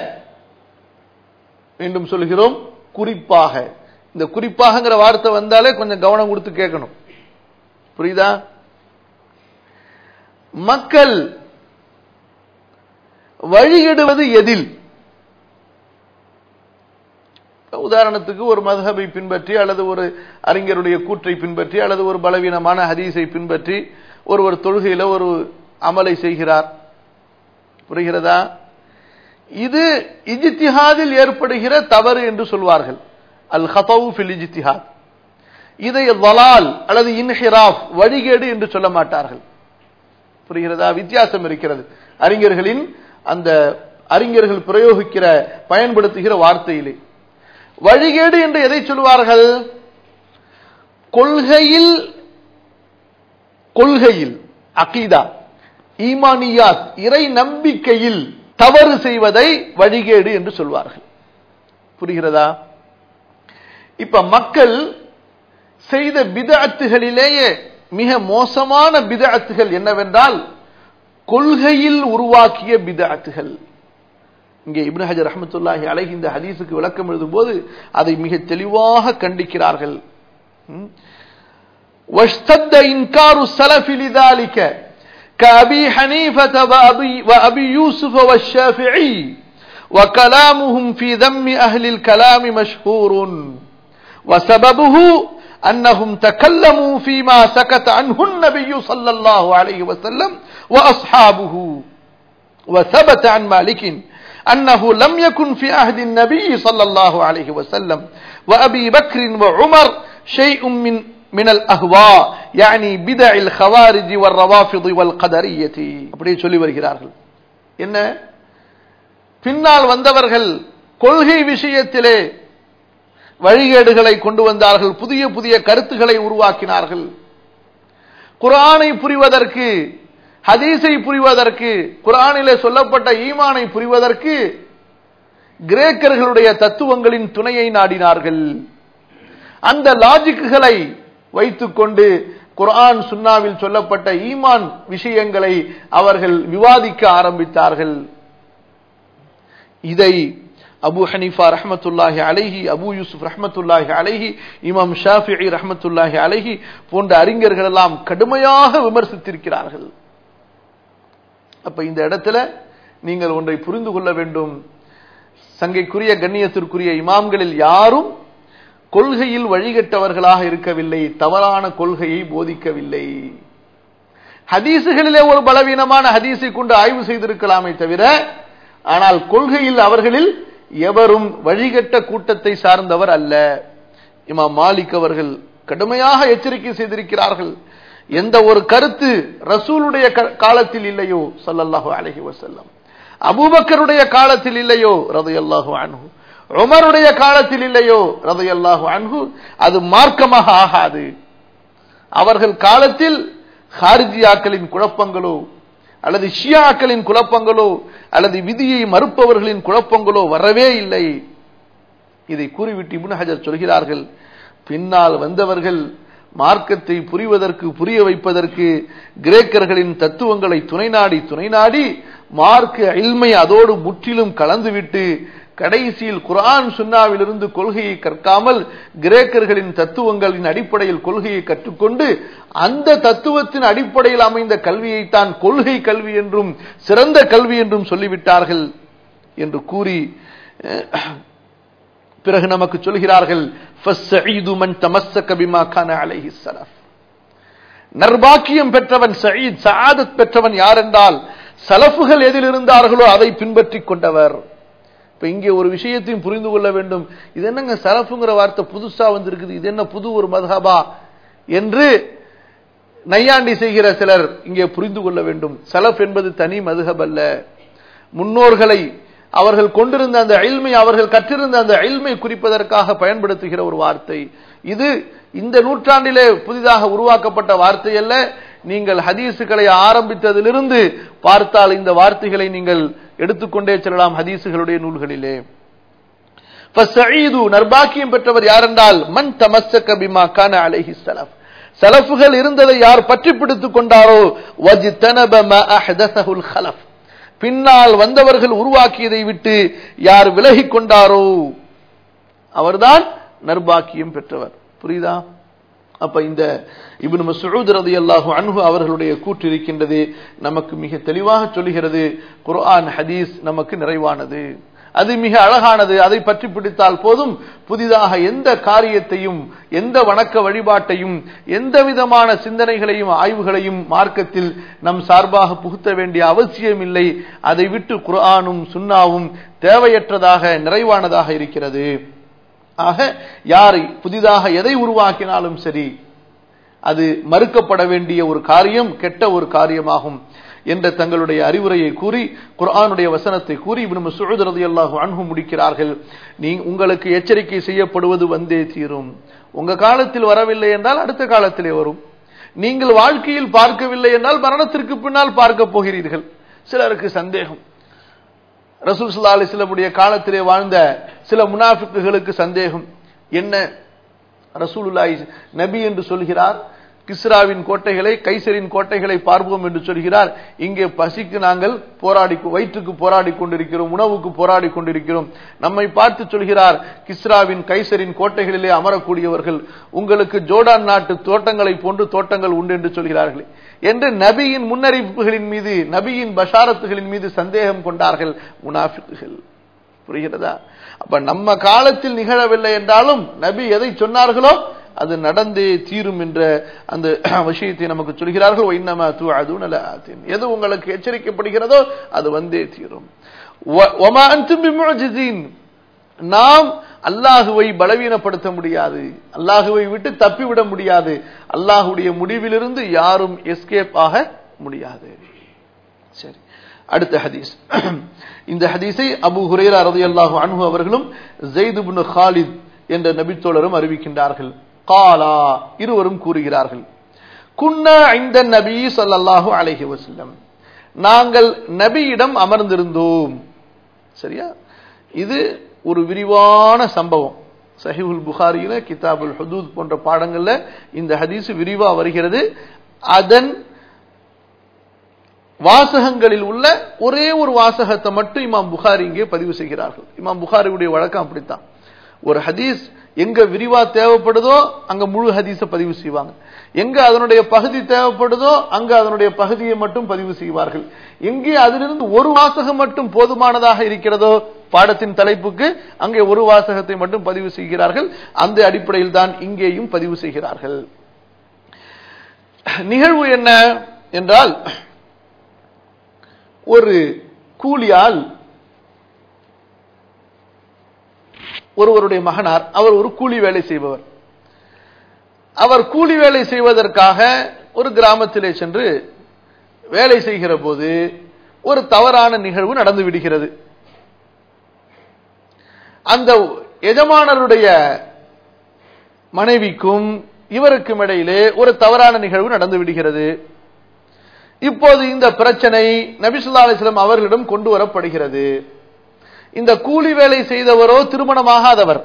மீண்டும் சொல்கிறோம் குறிப்பாக இந்த குறிப்பாகங்கிற வார்த்தை வந்தாலே கொஞ்சம் கவனம் கொடுத்து கேட்கணும் புரியுதா மக்கள் வழியிடுவது எதில் உதாரணத்துக்கு ஒரு மதுஹபை பின்பற்றி அல்லது ஒரு அறிஞருடைய கூற்றை பின்பற்றி அல்லது ஒரு பலவீனமான ஹதீஸை பின்பற்றி ஒருவர் தொழுகையில ஒரு அமலை செய்கிறார் புரிகிறதா இது இஜித்திஹாதில் ஏற்படுகிற தவறு என்று சொல்வார்கள் அல் ஹதவு ஃபில் இஜித்திஹாத் இதை வலால் அல்லது இன்ஹிராஃப் வழிகேடு என்று சொல்ல மாட்டார்கள் புரிகிறதா வித்தியாசம் இருக்கிறது அறிஞர்களின் அந்த அறிஞர்கள் பிரயோகிக்கிற பயன்படுத்துகிற வார்த்தையிலே வழிகேடு என்று எதை சொல்வார்கள் கொள்கையில் கொள்கையில் அகீதா ஈமானியாத் இறை நம்பிக்கையில் தவறு செய்வதை வழிகேடு என்று சொல்வார்கள் புரிகிறதா இப்ப மக்கள் செய்த பிதஅத்துகளிலேயே மிக மோசமான பிதஅத்துகள் என்னவென்றால் கொள்கையில் உருவாக்கிய பிதஅத்துகள் இங்கே இப்னு ஹஜர் ரஹமத்துல்லாஹி அலைஹி இந்த ஹதீஸுக்கு விளக்கம் எழுதும்போது அதை மிக தெளிவாக கண்டிக்கிறார்கள் واشتد إنكار السلف لذلك كأبي حنيفة وأبي, وأبي يوسف والشافعي وكلامهم في ذم أهل الكلام مشهور وسببه أنهم تكلموا فيما سكت عنه النبي صلى الله عليه وسلم وأصحابه وثبت عن مالك أنه لم يكن في عهد النبي صلى الله عليه وسلم وأبي بكر وعمر شيء من من الأهواء يعني بدع الخوارج والروافض والقدرية அப்படியே சொல்லி வருகிறார்கள் என்ன பின்னால் வந்தவர்கள் கொள்கை விஷயத்திலே வழிகேடுகளை கொண்டு வந்தார்கள் புதிய புதிய கருத்துக்களை உருவாக்கினார்கள் குரானை புரிவதற்கு ஹதீஸை புரிவதற்கு குரானிலே சொல்லப்பட்ட ஈமானை புரிவதற்கு கிரேக்கர்களுடைய தத்துவங்களின் துணையை நாடினார்கள் அந்த லாஜிக்குகளை வைத்துக்கொண்டு குர்ஆன் சுன்னாவில் சொல்லப்பட்ட ஈமான் விஷயங்களை அவர்கள் விவாதிக்க ஆரம்பித்தார்கள் இதை அபு ஹனீஃபா ரஹமத்துல்லாஹி அலைஹி அபு யூசுப் ரஹமத்துல்லாஹி அலைஹி இமாம் ஷாஃபி ரஹமத்துல்லாஹி அலைஹி போன்ற அறிஞர்கள் எல்லாம் கடுமையாக விமர்சித்திருக்கிறார்கள் அப்ப இந்த இடத்துல நீங்கள் ஒன்றை புரிந்து கொள்ள வேண்டும் சங்கைக்குரிய கண்ணியத்திற்குரிய இமாம்களில் யாரும் கொள்கையில் வழிகட்டவர்களாக இருக்கவில்லை தவறான கொள்கையை போதிக்கவில்லை ஹதீசுகளிலே ஒரு பலவீனமான ஹதீஸை கொண்டு ஆய்வு செய்திருக்கலாமே தவிர ஆனால் கொள்கையில் அவர்களில் எவரும் வழிகட்ட கூட்டத்தை சார்ந்தவர் அல்ல இமாம் மாலிக் அவர்கள் கடுமையாக எச்சரிக்கை செய்திருக்கிறார்கள் எந்த ஒரு கருத்து ரசூலுடைய காலத்தில் இல்லையோ சல்லல்லாஹு அலஹி வசல்லம் அபூபக்கருடைய காலத்தில் இல்லையோ ரதையல்லாஹு அன்ஹு உமருடைய காலத்தில் இல்லையோ ரதையல்லாஹு அன்ஹு அது மார்க்கமாக ஆகாது அவர்கள் காலத்தில் ஹாரிஜியாக்களின் குழப்பங்களோ அல்லது ஷியாக்களின் குழப்பங்களோ அல்லது விதியை மறுப்பவர்களின் குழப்பங்களோ வரவே இல்லை இதை கூறிவிட்டு இப்னு ஹஜர் சொல்கிறார்கள் பின்னால் வந்தவர்கள் மார்க்கத்தை புரிவதற்கு புரிய வைப்பதற்கு கிரேக்கர்களின் தத்துவங்களை துணை நாடி துணை நாடி மார்க்க இல்மை அதோடு முற்றிலும் கலந்துவிட்டு கடைசியில் குரான் சுன்னாவிலிருந்து கொள்கையை கற்காமல் கிரேக்கர்களின் தத்துவங்களின் அடிப்படையில் கொள்கையை கற்றுக்கொண்டு அந்த தத்துவத்தின் அடிப்படையில் அமைந்த கல்வியைத்தான் கொள்கை கல்வி என்றும் சிறந்த கல்வி என்றும் சொல்லிவிட்டார்கள் என்று கூறி பிறகு நமக்கு சொல்கிறார்கள் நர்பாக்கியம் பெற்றவன் சயீத் சஆதத் பெற்றவன் யார் என்றால் சலஃபுகள் எதில் இருந்தார்களோ அதை பின்பற்றி கொண்டவர் இப்ப இங்கே ஒரு விஷயத்தையும் புரிந்து கொள்ள வேண்டும் இது என்னங்க சலஃபுங்கிற வார்த்தை புதுசா வந்திருக்குது இது என்ன புது ஒரு மதஹபா என்று நையாண்டி செய்கிற சிலர் இங்கே புரிந்து கொள்ள வேண்டும் சலஃப் என்பது தனி மதுஹப் அல்ல முன்னோர்களை அவர்கள் கொண்டிருந்த அந்த அயில்மை அவர்கள் கற்றிருந்த அந்த அயில்மை குறிப்பதற்காக பயன்படுத்துகிற ஒரு வார்த்தை இது இந்த நூற்றாண்டிலே புதிதாக உருவாக்கப்பட்ட வார்த்தை அல்ல நீங்கள் ஹதீசுகளை ஆரம்பித்ததிலிருந்து பார்த்தால் இந்த வார்த்தைகளை நீங்கள் எடுத்துக்கொண்டே செல்லலாம் ஹதீசுகளுடைய நூல்களிலே நர்பாக்கியம் பெற்றவர் யாரென்றால் மன் தமஸ்ஸக பிமா கான அலைஹி ஸலஃப் சலஃபுகள் இருந்ததை யார் பற்றி பிடித்துக் கொண்டாரோ வஜ்தனப மா அஹ்தஸஹுல் ஹலஃப் பின்னால் வந்தவர்கள் உருவாக்கியதை விட்டு யார் விலகிக் கொண்டாரோ அவர்தான் நர்பாக்கியம் பெற்றவர் புரியுதா அப்ப இந்த இப்னு மஸ்ஊத் ரலியல்லாஹு அன்ஹு அவர்களுடைய கூற்று இருக்கின்றது நமக்கு மிக தெளிவாக சொல்லுகிறது குர்ஆன் ஹதீஸ் நமக்கு நிறைவானது அது மிக அழகானது அதை பற்றி பிடித்தால் போதும் புதிதாக எந்த காரியத்தையும் எந்த வணக்க வழிபாட்டையும் எந்த விதமான சிந்தனைகளையும் ஆய்வுகளையும் மார்க்கத்தில் நம் சார்பாக புகுத்த வேண்டிய அவசியம் இல்லை அதை விட்டு குர்ஆனும் சுன்னாவும் தேவையற்றதாக நிறைவானதாக இருக்கிறது ஆக யாரை புதிதாக எதை உருவாக்கினாலும் சரி அது மறுக்கப்பட வேண்டிய ஒரு காரியம் கெட்ட ஒரு காரியமாகும் என்ற தங்களுடைய அறிவுரையை கூறி குர்ஆனுடைய வசனத்தை கூறி இப்னு மஸ்ஊத் ரலியல்லாஹு அன்ஹு முடிக்கிறார்கள் நீ உங்களுக்கு எச்சரிக்கை செய்யப்படுவது வந்தே தீரும் உங்க காலத்தில் வரவில்லை என்றால் அடுத்த காலத்திலே வரும் நீங்கள் வாழ்க்கையில் பார்க்கவில்லை என்றால் மரணத்திற்கு பின்னால் பார்க்க போகிறீர்கள் சிலருக்கு சந்தேகம் ரசூல் ஸல்லல்லாஹு அலைஹி வஸல்லமுடைய காலத்திலே வாழ்ந்த சில முனாஃபிக்குகளுக்கு சந்தேகம் என்ன ரசூலுல்லாஹி நபி என்று சொல்கிறார் கிஸ்ராவின் கோட்டைகளை கைசரின் கோட்டைகளை பார்ப்போம் என்று சொல்கிறார் இங்கே பசிக்கு நாங்கள் போராடி வயிற்றுக்கு போராடி கொண்டிருக்கிறோம் உணவுக்கு போராடி கொண்டிருக்கிறோம் நம்மை பார்த்து சொல்கிறார் கிஸ்ராவின் கைசரின் கோட்டைகளிலே அமரக்கூடியவர்கள் உங்களுக்கு ஜோர்டான் நாட்டு தோட்டங்களை போன்று தோட்டங்கள் உண்டு என்று சொல்கிறார்கள் என்று நபியின் முன்னறிவிப்புகளின் மீது நபியின் பஷாரத்துகளின் மீது சந்தேகம் கொண்டார்கள் முனாஃபிக்குகள் புரிகிறதா அப்ப நம்ம காலத்தில் நிகழவில்லை என்றாலும் நபி எதை சொன்னார்களோ அது நடந்தே தீரும் என்ற அந்த விஷயத்தை நமக்கு சொல்கிறார்கள் இன்னமா தூ அதுவும் எது உங்களுக்கு எச்சரிக்கப்படுகிறதோ அது வந்தே தீரும் ஒமா அன்தும் நாம் அல்லாஹுவை பலவீனப்படுத்த முடியாது அல்லாஹுவை விட்டு தப்பிவிட முடியாது அல்லாஹுடைய முடிவிலிருந்து யாரும் எஸ்கேப் ஆக முடியாது சரி அடுத்த ஹதீஸ் இந்த ஹதீஸை அபு ஹுரேரா ரதி அல்லாஹு அன்ஹு அவர்களும் ஜெயிது பின் ஹாலித் என்ற நபித்தோழரும் அறிவிக்கின்றார்கள் காலா இருவரும் கூறுகிறார்கள் குன்னா இந்த நபி சொல்லல்லாஹு அலைஹி வசல்லம் நாங்கள் நபியிடம் அமர்ந்திருந்தோம் சரியா இது ஒரு விரிவான சம்பவம் சஹிபுல் புகாரியில கிதாபுல் ஹுதூத் போன்ற பாடங்கள்ல இந்த ஹதீஸ் விரிவா வருகிறது அதன் வாசகங்களில் உள்ள ஒரே ஒரு வாசகத்தை மட்டும் இமாம் புகாரி இங்கே பதிவு செய்கிறார்கள் இமாம் புகாரியுடைய வழக்கம் அப்படித்தான் ஒரு ஹதீஸ் எங்க விரிவா தேவைப்படுதோ அங்க முழு ஹதீஸ பதிவு செய்வாங்க எங்க அதனுடைய பகுதி தேவைப்படுதோ அங்க அதனுடைய பகுதியை மட்டும் பதிவு செய்வார்கள் எங்கே அதிலிருந்து ஒரு வாசகம் மட்டும் போதுமானதாக இருக்கிறதோ பாடத்தின் தலைப்புக்கு அங்கே ஒரு வாசகத்தை மட்டும் பதிவு செய்கிறார்கள் அந்த அடிப்படையில் தான் இங்கேயும் பதிவு செய்கிறார்கள் நிகழ்வு என்ன என்றால் ஒரு கூலியால் ஒருவருடைய மகனார் அவர் ஒரு கூலி வேலை செய்பவர் அவர் கூலி வேலை செய்வதற்காக ஒரு கிராமத்திலே சென்று வேலை செய்கிற போது ஒரு தவறான நிகழ்வு நடந்து விடுகிறது அந்த எஜமானருடைய மனைவிக்கும் இவருக்கும் இடையிலே ஒரு தவறான நிகழ்வு நடந்து விடுகிறது இப்போது இந்த பிரச்சனை நபிசுல்லா அலிஸ்லாம் அவர்களிடம் கொண்டு வரப்படுகிறது இந்த கூலி வேலை செய்தவரோ திருமணமாகாதவர்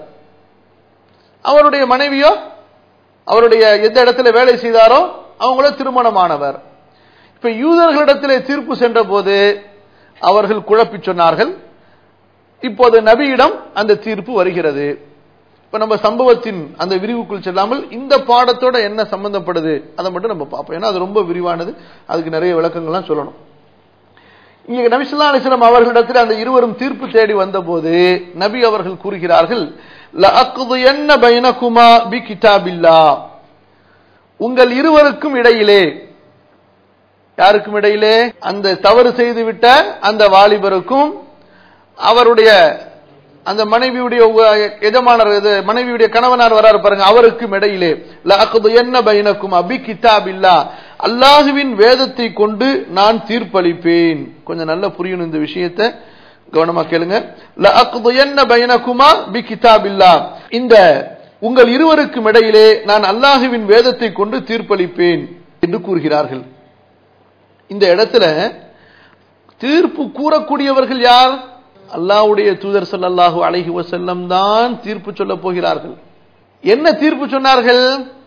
அவருடைய மனைவியோ அவருடைய எந்த இடத்துல வேலை செய்தாரோ அவங்களோ திருமணமானவர் இப்ப யூதர்களிடத்திலே தீர்ப்பு சென்ற போது அவர்கள் குழப்பி சொன்னார்கள் இப்போது நபியிடம் அந்த தீர்ப்பு வருகிறது இப்ப நம்ம சம்பவத்தின் அந்த விரிவுக்குள் செல்லாமல் இந்த பாடத்தோட என்ன சம்பந்தப்படுது அதை மட்டும் நம்ம பார்ப்போம் ஏன்னா அது ரொம்ப விரிவானது அதுக்கு நிறைய விளக்கங்கள்லாம் சொல்லணும் இங்க நபிசுல்லா அலிஸ்லாம் அவர்களிடத்தில் அந்த இருவரும் தீர்ப்பு தேடி வந்தபோது நபி அவர்கள் கூறுகிறார்கள் என்ன பைனகுமா பி கிதாபில்லா உங்கள் இருவருக்கும் இடையிலே யாருக்கும் இடையிலே அந்த தவறு செய்துவிட்ட அந்த வாலிபருக்கும் அவருடைய அந்த மனைவியுடைய எஜமானர் மனைவியுடைய கணவனார் வராரு பாருங்க அவருக்கும் இடையிலே என்ன பைனக்கும் அபி கிதாபில்லா அல்லாஹுவின் வேதத்தை கொண்டு நான் தீர்ப்பளிப்பேன் கொஞ்சம் நல்லா புரியணும் இந்த விஷயத்தை கவனமா கேளுங்க என்ன பைனகுமா பி கிதாபில்லா இந்த உங்கள் இருவருக்கும் இடையிலே நான் அல்லாஹுவின் வேதத்தை கொண்டு தீர்ப்பளிப்பேன் என்று கூறுகிறார்கள் இந்த இடத்துல தீர்ப்பு கூறக்கூடியவர்கள் யார் அல்லாவுடைய தூதர் சல்லாஹூ அலஹி வசல்லம் தான் தீர்ப்பு சொல்ல போகிறார்கள் என்ன தீர்ப்பு சொன்னார்கள்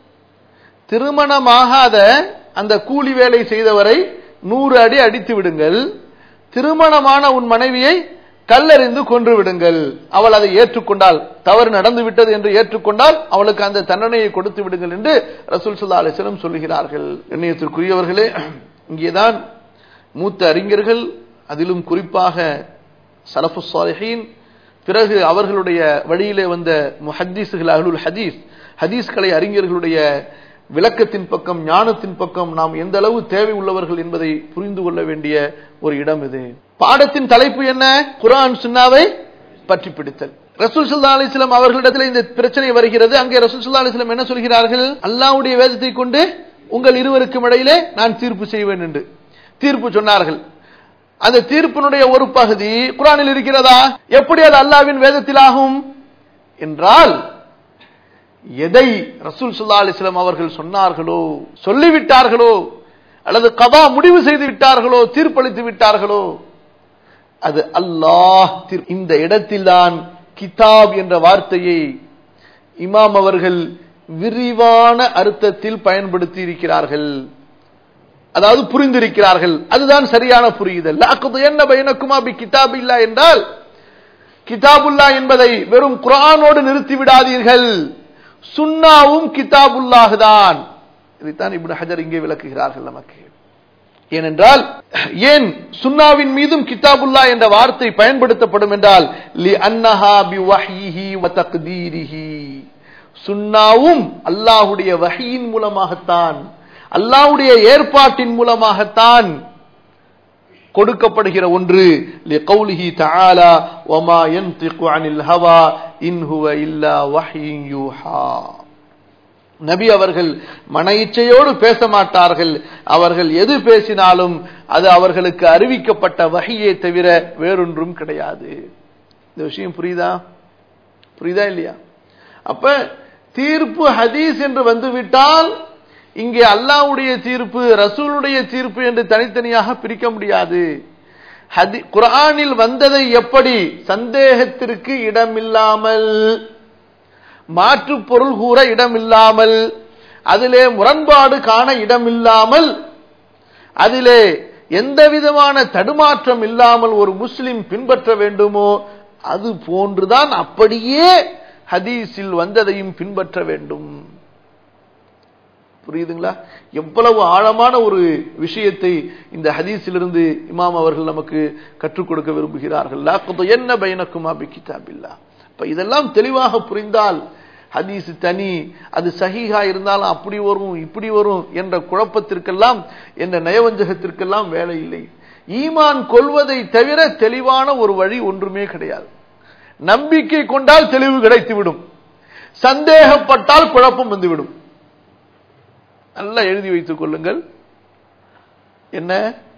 திருமணமாகாத அந்த கூலி வேலை செய்தவரை நூறு அடி அடித்து விடுங்கள் திருமணமான உன் மனைவியை கல்லறிந்து கொன்று விடுங்கள் அவள் அதை ஏற்றுக்கொண்டால் தவறு நடந்து விட்டது என்று ஏற்றுக்கொண்டால் அவளுக்கு அந்த தண்டனையை கொடுத்து விடுங்கள் என்று ரசூல் சுல்லா அலிஸ்லம் சொல்லுகிறார்கள் எண்ணியத்திற்குரியவர்களே இங்கேதான் மூத்த அறிஞர்கள் அதிலும் குறிப்பாக சலஃபு சாலிஹீன் பிறகு அவர்களுடைய வழியிலே வந்த முஹத்தீசுகள் அகலுல் ஹதீஸ் ஹதீஸ்களை அறிஞர்களுடைய விளக்கத்தின் பக்கம் ஞானத்தின் பக்கம் நாம் எந்த அளவு தேவை உள்ளவர்கள் என்பதை புரிந்து கொள்ள வேண்டிய ஒரு இடம் இது பாடத்தின் தலைப்பு என்ன குரான் சுன்னாவை பற்றி பிடித்தல் ரசூல் சுல்லா அலிஸ்லாம் அவர்களிடத்தில் இந்த பிரச்சனை வருகிறது அங்கே ரசூல் சுல்லா அலிஸ்லாம் என்ன சொல்கிறார்கள் அல்லாவுடைய வேதத்தை கொண்டு உங்கள் இருவருக்கும் இடையிலே நான் தீர்ப்பு செய்வேன் என்று தீர்ப்பு சொன்னார்கள் அந்த தீர்ப்பினுடைய ஒரு பகுதி குரானில் இருக்கிறதா எப்படி அது அல்லாவின் வேதத்தில் ஆகும் என்றால் எதை ரசூல் சுல்லா அலிஸ்லாம் அவர்கள் சொன்னார்களோ சொல்லிவிட்டார்களோ அல்லது கதா முடிவு செய்து விட்டார்களோ தீர்ப்பளித்து விட்டார்களோ அது அல்லாஹ் இந்த இடத்தில்தான் கிதாப் என்ற வார்த்தையை இமாம் அவர்கள் விரிவான அர்த்தத்தில் பயன்படுத்தி இருக்கிறார்கள் அதாவது புரிந்திருக்கிறார்கள் அதுதான் சரியான புரியுதல் லாக்குது என்ன பயனக்குமா பி கிதாபில்லா என்றால் கிதாபுல்லா என்பதை வெறும் குரானோடு நிறுத்தி விடாதீர்கள் சுன்னாவும் கிதாபுல்லாஹுதான் இதைத்தான் இப்னு ஹஜர் இங்கே விளக்குகிறார்கள் நமக்கு ஏனென்றால் ஏன் சுன்னாவின் மீதும் கிதாபுல்லா என்ற வார்த்தை பயன்படுத்தப்படும் என்றால் லி அன்னஹா பி வஹ்யிஹி வ தக்தீரிஹி சுன்னாவும் அல்லாஹ்வுடைய வஹியின் மூலமாகத்தான் அல்லாஹ்வுடைய ஏற்பாட்டின் மூலமாகத்தான் கொடுக்கப்படுகிற ஒன்று லிகௌலிஹி தஆலா வமா யன்திகு அனில் ஹவா இன் ஹுவ இல்லா வஹ்யின் யூஹா நபி அவர்கள் மன இச்சையோடு பேச மாட்டார்கள் அவர்கள் எது பேசினாலும் அது அவர்களுக்கு அறிவிக்கப்பட்ட வகையே தவிர வேறொன்றும் கிடையாது இந்த விஷயம் புரியுதா புரியுதா இல்லையா அப்ப தீர்ப்பு ஹதீஸ் என்று வந்துவிட்டால் இங்கே அல்லாவுடைய தீர்ப்பு ரசூலுடைய தீர்ப்பு என்று தனித்தனியாக பிரிக்க முடியாது ஹதி குரானில் வந்ததை எப்படி சந்தேகத்திற்கு இடமில்லாமல் மாற்று பொருள் கூற இடமில்லாமல் அதிலே முரண்பாடு காண இடமில்லாமல் அதிலே எந்த விதமான தடுமாற்றம் இல்லாமல் ஒரு முஸ்லிம் பின்பற்ற வேண்டுமோ அது போன்றுதான் அப்படியே ஹதீஸில் வந்ததையும் பின்பற்ற வேண்டும் புரியுதுங்களா எவ்வளவு ஆழமான ஒரு விஷயத்தை இந்த ஹதீஸிலிருந்து இமாம் அவர்கள் நமக்கு கற்றுக் கொடுக்க விரும்புகிறார்கள் என்ன பயனக்குமா பி கிதாபில்லா இப்ப இதெல்லாம் தெளிவாக புரிந்தால் ஹதீஸ் தனி அது சஹீஹா இருந்தாலும் அப்படி வரும் இப்படி வரும் என்ற குழப்பத்திற்கெல்லாம் என்ற நயவஞ்சகத்திற்கெல்லாம் வேலை இல்லை ஈமான் கொள்வதை தவிர தெளிவான ஒரு வழி ஒன்றுமே கிடையாது நம்பிக்கை கொண்டால் தெளிவு கிடைத்துவிடும் சந்தேகப்பட்டால் குழப்பம் வந்துவிடும் நல்லா எழுதி வைத்துக் கொள்ளுங்கள் என்ன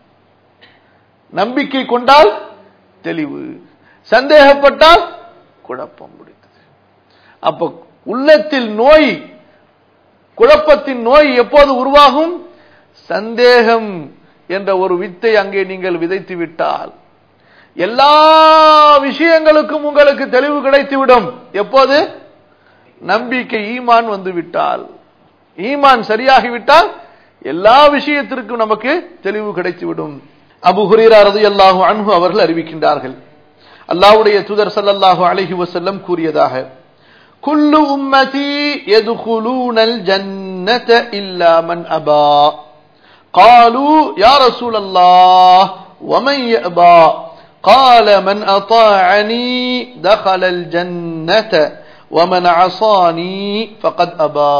நம்பிக்கை கொண்டால் தெளிவு சந்தேகப்பட்டால் குழப்பம் முடித்தது அப்ப உள்ளத்தில் நோய் குழப்பத்தின் நோய் எப்போது உருவாகும் சந்தேகம் என்ற ஒரு வித்தை அங்கே நீங்கள் விதைத்து விட்டால் எல்லா விஷயங்களுக்கும் உங்களுக்கு தெளிவு கிடைத்துவிடும் எப்போது நம்பிக்கை ஈமான் வந்து விட்டால் ஈமான் சரியாகிவிட்டால் எல்லா விஷயத்திற்கும் நமக்கு தெளிவு கிடைத்துவிடும் அபு ஹுரீரா ரலியல்லாஹு அன்ஹு அவர்கள் அறிவிக்கின்றார்கள் அல்லாஹ்வுடைய தூதர் ஸல்லல்லாஹு அலைஹி வஸல்லம் கூறியதாக குல்லு உம்மதி யதுகுலூனல் ஜன்னத இல்லா மன் அபா قالوا يا رسول الله ومن يأبى قال من أطاعني دخل الجنة ومن عصاني فقد أبى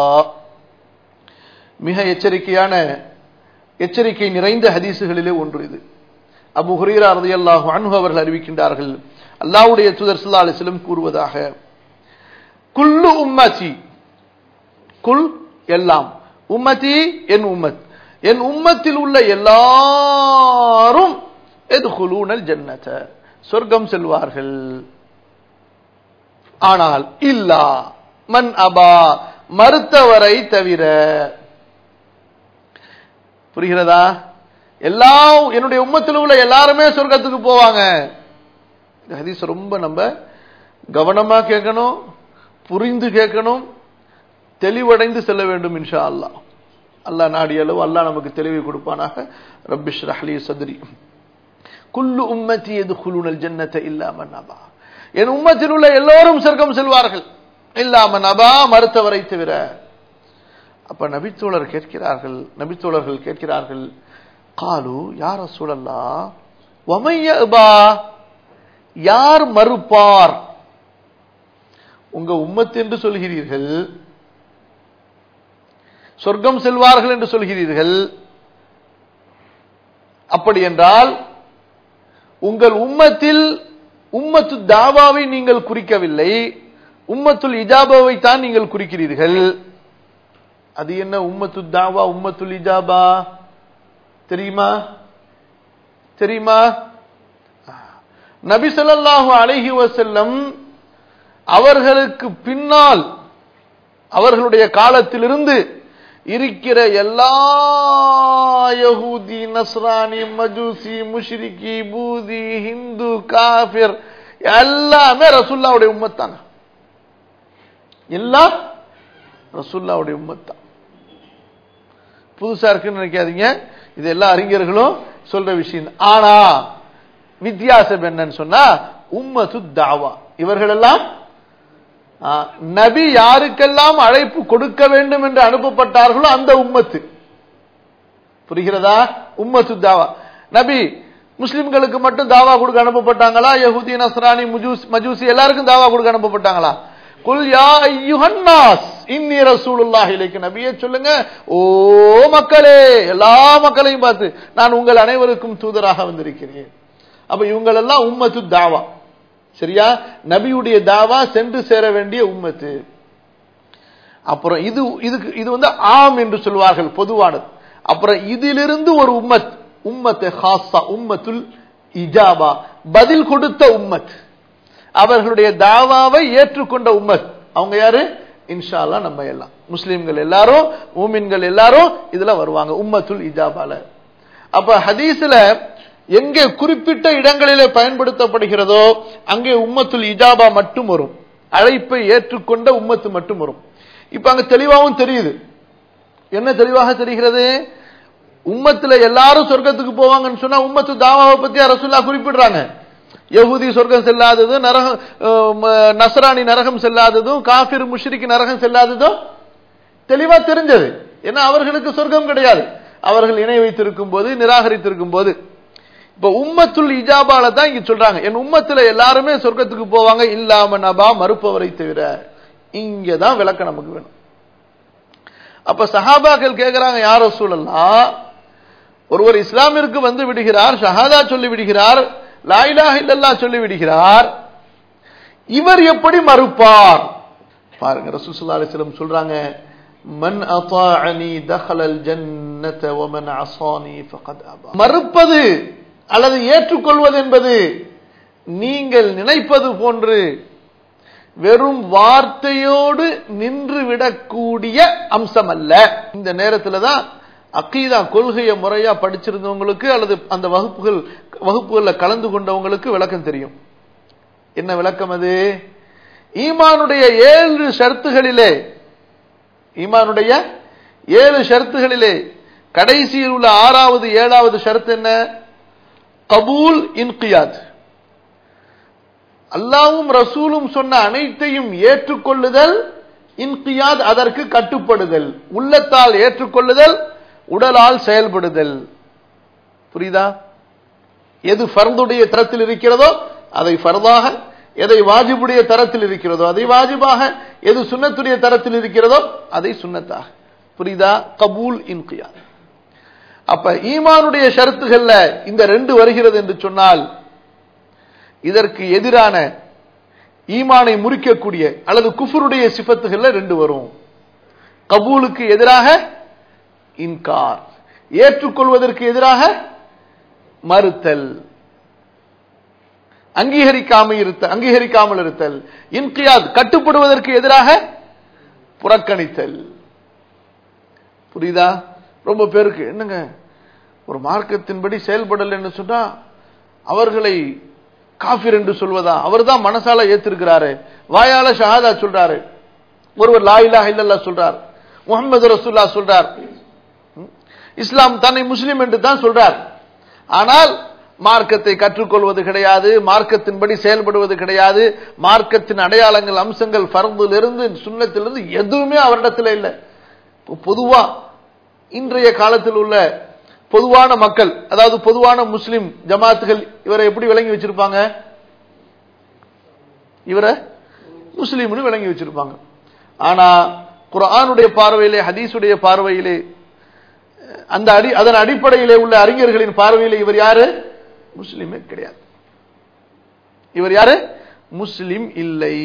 மிக எச்சரிக்கையான எச்சரிக்கை நிறைந்த ஹதீசுகளிலே ஒன்று இது அபு ஹுரீரா ரலியல்லாஹு அன்ஹு அவர்கள் அறிவிக்கின்றார்கள் அல்லாஹ்வுடைய தூதர் ஸல்லல்லாஹு அலைஹி வஸல்லம் கூறுவதாக குல்லு உம்மதி குல் எல்லாம் உம்மதி என் உம்மத் என் உம்மத்தில் உள்ள எல்லாரும் எதுகுலூனல் ஜன்னத சொர்க்கம் செல்வார்கள் ஆனால் இல்லா மன் அபா மறுத்தவரை தவிர புரிகிறதா எல்லா என்னுடைய உம்மத்தில் உள்ள எல்லாருமே சொர்க்கத்துக்கு போவாங்க இந்த ஹதீஸ் ரொம்ப நம்ம கவனமா கேட்கணும் புரிந்து கேட்கணும் தெளிவடைந்து செல்ல வேண்டும் இன்ஷா அல்லா அல்லாஹ் நாடி அளவு அல்லாஹ் நமக்கு தெளிவை கொடுப்பானாக ரப்பிஷ் ரஹ்லி சதுரி குல்லு உம்மத்தி எது குலுனல் ஜன்னத்தை இல்லாம நபா என் உம்மத்தில் உள்ள எல்லோரும் சொர்க்கம் செல்வார்கள் இல்லாம நபா மறுத்தவரை தவிர அப்ப நபித்தோழர் கேட்கிறார்கள் நபித்தோழர்கள் கேட்கிறார்கள் காலு யார் சூழல்லா ஒமையபா யார் மறுப்பார் உங்க உம்மத்து என்று சொல்கிறீர்கள் சொர்க்கம் செல்வார்கள் என்று சொல்கிறீர்கள் அப்படி என்றால் உங்கள் உம்மத்தில் உம்மத்து தாவாவை நீங்கள் குறிக்கவில்லை உம்மத்துல் இஜாபாவை தான் நீங்கள் குறிக்கிறீர்கள் அது என்ன உம்மத்து தாவா உம்மத்துல் இஜாபா தெரியுமா தெரியுமா நபி ஸல்லல்லாஹு அலைஹி வஸல்லம் அவர்களுக்கு பின்னால் அவர்களுடைய காலத்திலிருந்து இருக்கிற எல்லா யஹூதி நஸ்ரானி மஜூசி முஷ்ரிகி பூதி ஹிந்து காஃபிர் எல்லாமே ரசுல்லாவுடைய உம்மத்தாங்க எல்லாம் ரசூல்லாவுடைய உம்மத் தான் புதுசா இருக்குன்னு நினைக்காதீங்க இது எல்லா அறிஞர்களும் சொல்ற விஷயம் தான். ஆனா வித்தியாசம் என்னன்னு சொன்னா உம்மத்து தாவா இவர்கள் எல்லாம் ஆ, நபி யாருக்கெல்லாம் அழைப்பு கொடுக்க வேண்டும் என்று அனுப்பப்பட்டார்களோ அந்த உம்மத்து புரிகிறதா உம்மத்து தாவா நபி முஸ்லிம்களுக்கு மட்டும் தாவா கொடுக்க அனுப்பப்பட்டாங்களா யஹூதி நஸ்ரானி முஜூஸ் மஜூசி எல்லாருக்கும் தாவா கொடுக்க அனுப்பப்பட்டாங்களா குல் யா ஐயுஹன்னாஸ் இன்னி ரசூலுல்லாஹி இலைக்கு நபியே சொல்லுங்க ஓ மக்களே எல்லா மக்களையும் பார்த்து நான் உங்கள் அனைவருக்கும் தூதராக வந்திருக்கிறேன் அப்ப இவங்களெல்லாம் உம்மத்து தாவா சரியா நபியுடைய தாவா சென்று சேர வேண்டிய உம்மத்து அப்புறம் இது இதுக்கு இது வந்து ஆம் என்று சொல்வார்கள் பொதுவானது அப்புறம் இதிலிருந்து ஒரு உம்மத் உம்மத்து ஹாசா உம்மத்துல் இஜாபா பதில் கொடுத்த உம்மத் அவர்களுடைய தாவாவை ஏற்றுக்கொண்ட உம்மத் அவங்க யாரு இன்ஷா அல்லாஹ் நம்ம எல்லாம் முஸ்லிம்கள் எல்லாரும் மூமின்கள் எல்லாரும் இதுல வருவாங்க உம்மத்துல் இஜாபால அப்ப ஹதீஸ்ல எங்கே குறிப்பிட்ட இடங்களிலே பயன்படுத்தப்படுகிறதோ அங்கே உம்மத்துல் இஜாபா மட்டும் வரும் அழைப்பை ஏற்றுக்கொண்ட உம்மத்து மட்டும் வரும் இப்ப அங்க தெளிவாகவும் தெரியுது என்ன தெளிவாக தெரிகிறது உம்மத்துல எல்லாரும் சொர்க்கத்துக்கு போவாங்கன்னு சொன்னா உம்மத்து தாவாவை பத்தி அரசுல்லா குறிப்பிடுறாங்க யஹூதி சொர்க்கம் செல்லாததும் நரகம் அஹ், ம- நஸ்ரானி நரகம் செல்லாததும் காஃபிர் முஷ்ரிக்கு நரகம் செல்லாததும் தெளிவா தெரிஞ்சது ஏன்னா அவர்களுக்கு சொர்க்கம் கிடையாது அவர்கள் இணை வைத்திருக்கும் போது நிராகரித்திருக்கும் போது இப்ப உம்மத்துல் இஜாபால தான் இங்க சொல்றாங்க என் உம்மத்துல எல்லாருமே சொர்க்கத்துக்கு போவாங்க இல்லாம நபா மறுப்பவரை தவிர இங்கதான் விளக்கம் நமக்கு வேணும் அப்ப சஹாபாக்கள் கேக்குறாங்க யாரோ சூழல்லாம் ஒருவர் இஸ்லாமிற்கு வந்து விடுகிறார் ஷஹாதா சொல்லி விடுகிறார் லாயிலாக இல்லல்லா சொல்லி விடுகிறார் இவர் எப்படி மறுப்பார் பாருங்க ரசூலுல்லாஹி அலைஹி வஸல்லம் சொல்றாங்க மன் அதாஅனி தഖலல் ஜன்னத வமன் அஸானி ஃபகத் அபா மறுப்பது அல்லது ஏற்றுக்கொள்வது என்பது நீங்கள் நினைப்பது போன்று வெறும் வார்த்தையோடு நின்று விடக்கூடிய அம்சம் அல்ல இந்த நேரத்துல தான் அக்கீதா கொள்கையை முறையா படிச்சிருந்தவங்களுக்கு அல்லது அந்த வகுப்புகள் வகுப்புகள்ல கலந்து கொண்டவங்களுக்கு விளக்கம் தெரியும் என்ன விளக்கம் அது ஈமானுடைய ஏழு ஷர்த்துகளிலே ஈமானுடைய ஏழு ஷர்த்துகளிலே கடைசியில் உள்ள ஆறாவது ஏழாவது ஷர்த் என்ன கபூல் இன்கியாத் அல்லாவும் ரசூலும் சொன்ன அனைத்தையும் ஏற்றுக்கொள்ளுதல் இன்கியாத் அதற்கு கட்டுப்படுதல் உள்ளத்தால் ஏற்றுக்கொள்ளுதல் உடலால் செயல்படுதல் புரியுதா எது ஃபர்துடைய தரத்தில் இருக்கிறதோ அதை ஃபர்தாக எதை வாஜிபுடைய தரத்தில் இருக்கிறதோ அதை வாஜிபாக எது சுன்னத்துடைய தரத்தில் இருக்கிறதோ அதை சுன்னத்தாக புரியுதா கபூல் இன்கியாத் அப்ப ஈமானுடைய ஷரத்துகள்ல இந்த ரெண்டு வருகிறது என்று சொன்னால் இதற்கு எதிரான ஈமானை முறிக்கக்கூடிய அல்லது குஃபருடைய சிபத்துகள்ல ரெண்டு வரும் கபூலுக்கு எதிராக இன்கார் ஏற்றுக்கொள்வதற்கு எதிராக மறுத்தல் அங்கீகரிக்காமல் இருத்தல் அங்கீகரிக்காமல் இருத்தல் இன்கியாத் கட்டுப்படுவதற்கு எதிராக புறக்கணித்தல் புரியுதா ரொம்ப பேருக்கு என்னங்க ஒரு மார்க்கத்தின்படி செயல்படல் என்று சொன்னா அவர்களை காஃபிர் என்று சொல்வதா அவர் தான் மனசால ஏத்திருக்கிறாரு வாயால ஷஹாதா சொல்றாரு ஒருவர் லா இலாஹ இல்லல்லாஹ் சொல்றார் முகமது ரசூல்லா சொல்றார் ம்? இஸ்லாம் தன்னை முஸ்லிம் என்று தான் சொல்றார் ஆனால் மார்க்கத்தை கற்றுக்கொள்வது கிடையாது மார்க்கத்தின்படி செயல்படுவது கிடையாது மார்க்கத்தின் அடையாளங்கள் அம்சங்கள் ஃபர்திலிருந்து சுண்ணத்திலிருந்து எதுவுமே அவரிடத்துல இல்லை இப்போ பொதுவா இன்றைய காலத்தில் உள்ள பொதுவான மக்கள் அதாவது பொதுவான முஸ்லிம் ஜமாத்துகள் இவரை எப்படி விளங்கி வச்சிருப்பாங்க இவரை முஸ்லீம்னு விளங்கி வச்சிருப்பாங்க ஆனா குர்ஆனுடைய பார்வையிலே ஹதீஸுடைய பார்வையிலே அந்த அடி அதன் அடிப்படையிலே உள்ள அறிஞர்களின் பார்வையிலே இவர் யாரு முஸ்லிமே கிடையாது இவர் யாரு முஸ்லிம் இல்லை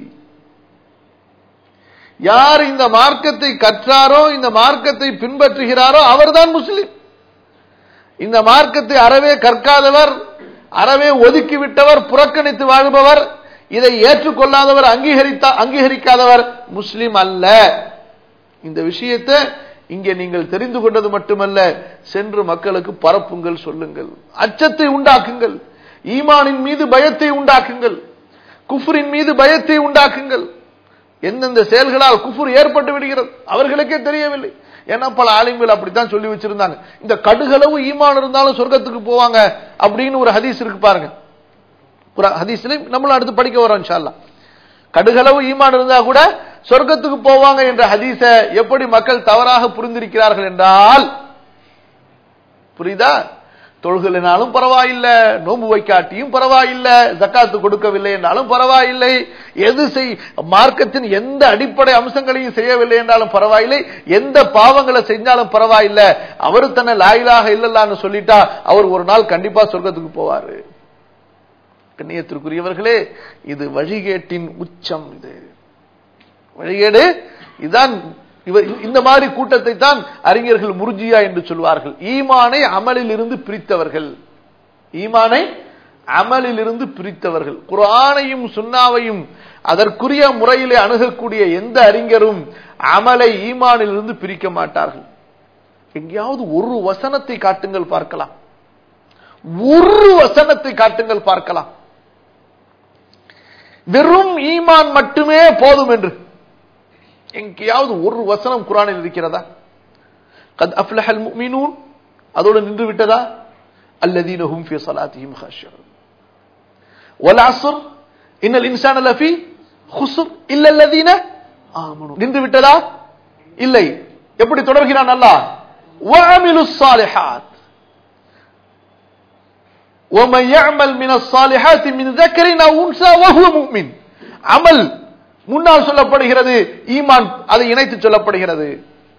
யார் இந்த மார்க்கத்தை கற்றாரோ இந்த மார்க்கத்தை பின்பற்றுகிறாரோ அவர்தான் முஸ்லிம் இந்த மார்க்கத்தை அறவே கற்காதவர் அறவே ஒதுக்கிவிட்டவர் புறக்கணித்து வாழ்பவர் இதை ஏற்றுக்கொள்ளாதவர் அங்கீகரித்தா அங்கீகரிக்காதவர் முஸ்லிம் அல்ல இந்த விஷயத்தை இங்கே நீங்கள் தெரிந்து கொண்டது மட்டுமல்ல சென்று மக்களுக்கு பரப்புங்கள் சொல்லுங்கள் அச்சத்தை உண்டாக்குங்கள் ஈமானின் மீது பயத்தை உண்டாக்குங்கள் குஃப்ரின் மீது பயத்தை உண்டாக்குங்கள் எந்தெந்த செயல்களால் குஃபுர் ஏற்பட்டு விடுகிறது அவர்களுக்கே தெரியவில்லை ஏன்னா பல ஆலிம்கள் அப்படித்தான் சொல்லி வச்சிருந்தாங்க இந்த கடுகளவு ஈமான் இருந்தாலும் சொர்க்கத்துக்கு போவாங்க அப்படின்னு ஒரு ஹதீஸ் இருக்கு பாருங்க ஒரு ஹதீஸ்ல நம்மளும் அடுத்து படிக்க வரோம் இன்ஷால்லா கடுகளவு ஈமான் இருந்தா கூட சொர்க்கத்துக்கு போவாங்க என்ற ஹதீஸ எப்படி மக்கள் தவறாக புரிந்திருக்கிறார்கள் என்றால் புரியுதா தொழுகலினாலும் பரவாயில்லை நோன்பு வைக்காட்டியும் பரவாயில்லை ஜக்காத்து கொடுக்கவில்லை என்றாலும் பரவாயில்லை எது செய் மார்க்கத்தின் எந்த அடிப்படை அம்சங்களையும் செய்யவில்லை என்றாலும் பரவாயில்லை எந்த பாவங்களை செஞ்சாலும் பரவாயில்லை அவர் தன்னை லாயிலாக இல்லல்லான்னு சொல்லிட்டா அவர் ஒரு நாள் கண்டிப்பா சொர்க்கத்துக்கு போவாரு கண்ணியத்திற்குரியவர்களே இது வழிகேட்டின் உச்சம் இது வழிகேடு இதுதான் இந்த மாதிரி கூட்டத்தை தான் அறிஞர்கள் முருஜியா என்று சொல்வார்கள் ஈமானை அமலில் இருந்து பிரித்தவர்கள் ஈமானை அமலில் இருந்து பிரித்தவர்கள் குரானையும் சுண்ணாவையும் அதற்குரிய முறையிலே அணுகக்கூடிய எந்த அறிஞரும் அமலை ஈமானில் இருந்து பிரிக்க மாட்டார்கள் எங்கேயாவது ஒரு வசனத்தை காட்டுங்கள் பார்க்கலாம் ஒரு வசனத்தை காட்டுங்கள் பார்க்கலாம் வெறும் ஈமான் மட்டுமே போதும் என்று எங்கேயாவது ஒரு வசனம் குரானில் இருக்கிறதா கத் அஃப்லஹல் முஃமினூன் அதோடு நின்று விட்டதா அல்லதீன ஹும் ஃபி ஸலாத்திஹிம் காஷியூன் வல் அஸ்ர் இன்னல் இன்சான லஃபி ஹுஸ்ர் இல்ல அல்லதீன ஆமனு நின்று விட்டதா இல்லை எப்படி தொடர்கிறான் அல்லாஹ் வஅமிலுஸ் ஸாலிஹாத் ومن يعمل من الصالحات من ذكر او انثى وهو مؤمن அமல் முன்னால் சொல்லப்படுகிறது ஈமான் அதை இணைத்து சொல்லப்படுகிறது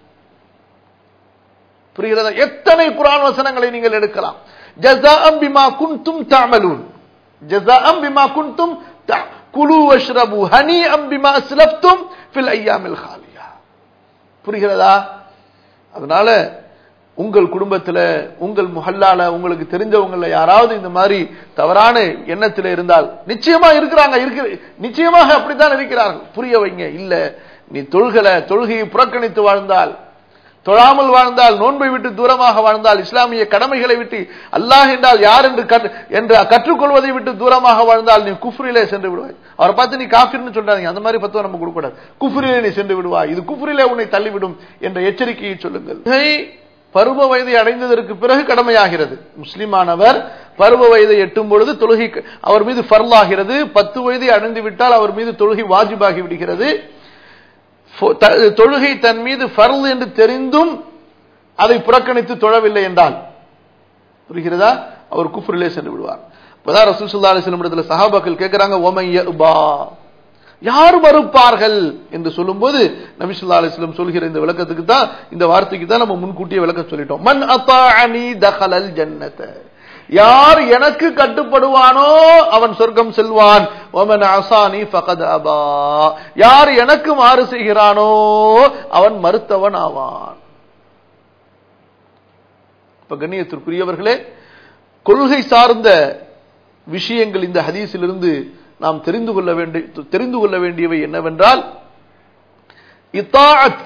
புரிகிறதா எத்தனை குரான் வசனங்களை நீங்கள் எடுக்கலாம் ஜஸாஅம் பிமா குன்தும் தஅமலூன் ஜஸாஅம் பிமா குன்தும் குலு வஷ்ரபு ஹனீஅம் பிமா அஸ்லஃப்தும் ஃபில் ஐயாமில் காலியா புரிகிறதா அதனால உங்கள் குடும்பத்துல உங்கள் முஹல்லால உங்களுக்கு தெரிஞ்சவங்கள யாராவது இந்த மாதிரி தவறான எண்ணத்துல இருந்தால் நிச்சயமா இருக்கிறாங்க இருக்கு நிச்சயமாக அப்படித்தான் இருக்கிறார்கள் புரிய வைங்க இல்ல நீ தொழுகல தொழுகையை புறக்கணித்து வாழ்ந்தால் தொழாமல் வாழ்ந்தால் நோன்பை விட்டு தூரமாக வாழ்ந்தால் இஸ்லாமிய கடமைகளை விட்டு அல்லாஹ் என்றால் யார் என்று என்று கற்றுக்கொள்வதை விட்டு தூரமாக வாழ்ந்தால் நீ குஃப்ரிலே சென்று விடுவாய் அவரை பார்த்து நீ காஃபிர்னு சொல்றாங்க அந்த மாதிரி பத்துவம் நம்ம கொடுக்கூடாது குஃப்ரிலே நீ சென்று விடுவாய் இது குஃப்ரிலே உன்னை தள்ளிவிடும் என்ற எச்சரிக்கையை சொல்லுங்கள் பருவ வயதை அடைந்ததற்கு பிறகு கடமையாகிறது முஸ்லிமானவர் பருவ வயதை எட்டும் பொழுது தொழுகை அவர் மீது ஃபர்லாகிறது பத்து வயதை அடைந்து விட்டால் அவர் மீது தொழுகை வாஜிபாகி விடுகிறது தொழுகை தன் மீது ஃபர்ல் என்று தெரிந்தும் அதை புறக்கணித்து தொழவில்லை என்றால் புரிகிறதா அவர் குஃப்ரிலே சென்று விடுவார் இப்பதான் ரசூல் சுல்லா அலிஸ்லம் இடத்துல சஹாபாக்கள் கேட்கிறாங்க ஓமையபா யார் மறுப்பார்கள் என்று சொல்லும்போது நபிசுல்லா அலிஸ்லம் சொல்கிற இந்த விளக்கத்துக்கு தான் இந்த வார்த்தைக்கு தான் நம்ம முன்கூட்டியே விளக்கம் சொல்லிட்டோம் மன் அத்தானி தஹலல் ஜன்னத யார் எனக்கு கட்டுப்படுவானோ அவன் சொர்க்கம் செல்வான் ஒமன் அசானி ஃபகத் அபா யார் எனக்கு மாறு செய்கிறானோ அவன் மறுத்தவன் ஆவான் இப்ப கண்ணியத்திற்குரியவர்களே கொள்கை சார்ந்த விஷயங்கள் இந்த ஹதீஸிலிருந்து நாம் தெரிந்து கொள்ள வேண்டிய தெரிந்து கொள்ள வேண்டியவை என்னவென்றால் இத்தாஅத்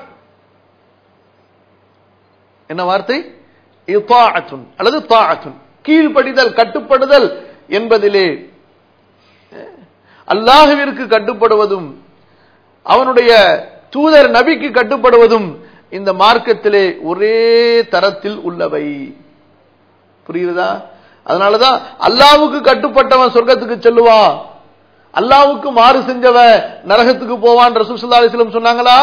என்ன வார்த்தை இத்தாஅத்துன் அல்லது தாஅத்துன் கீழ்ப்படிதல் கட்டுப்படுதல் என்பதிலே அல்லாஹுவிற்கு கட்டுப்படுவதும் அவனுடைய தூதர் நபிக்கு கட்டுப்படுவதும் இந்த மார்க்கத்திலே ஒரே தரத்தில் உள்ளவை புரியுதா அதனாலதான் அல்லாவுக்கு கட்டுப்பட்டவன் சொர்க்கத்துக்கு செல்லுவான் அல்லாவுக்கு மாறு செஞ்சவன் நரகத்துக்கு போவான் ரசூசல்லா அலிஸ்லம் சொன்னாங்களா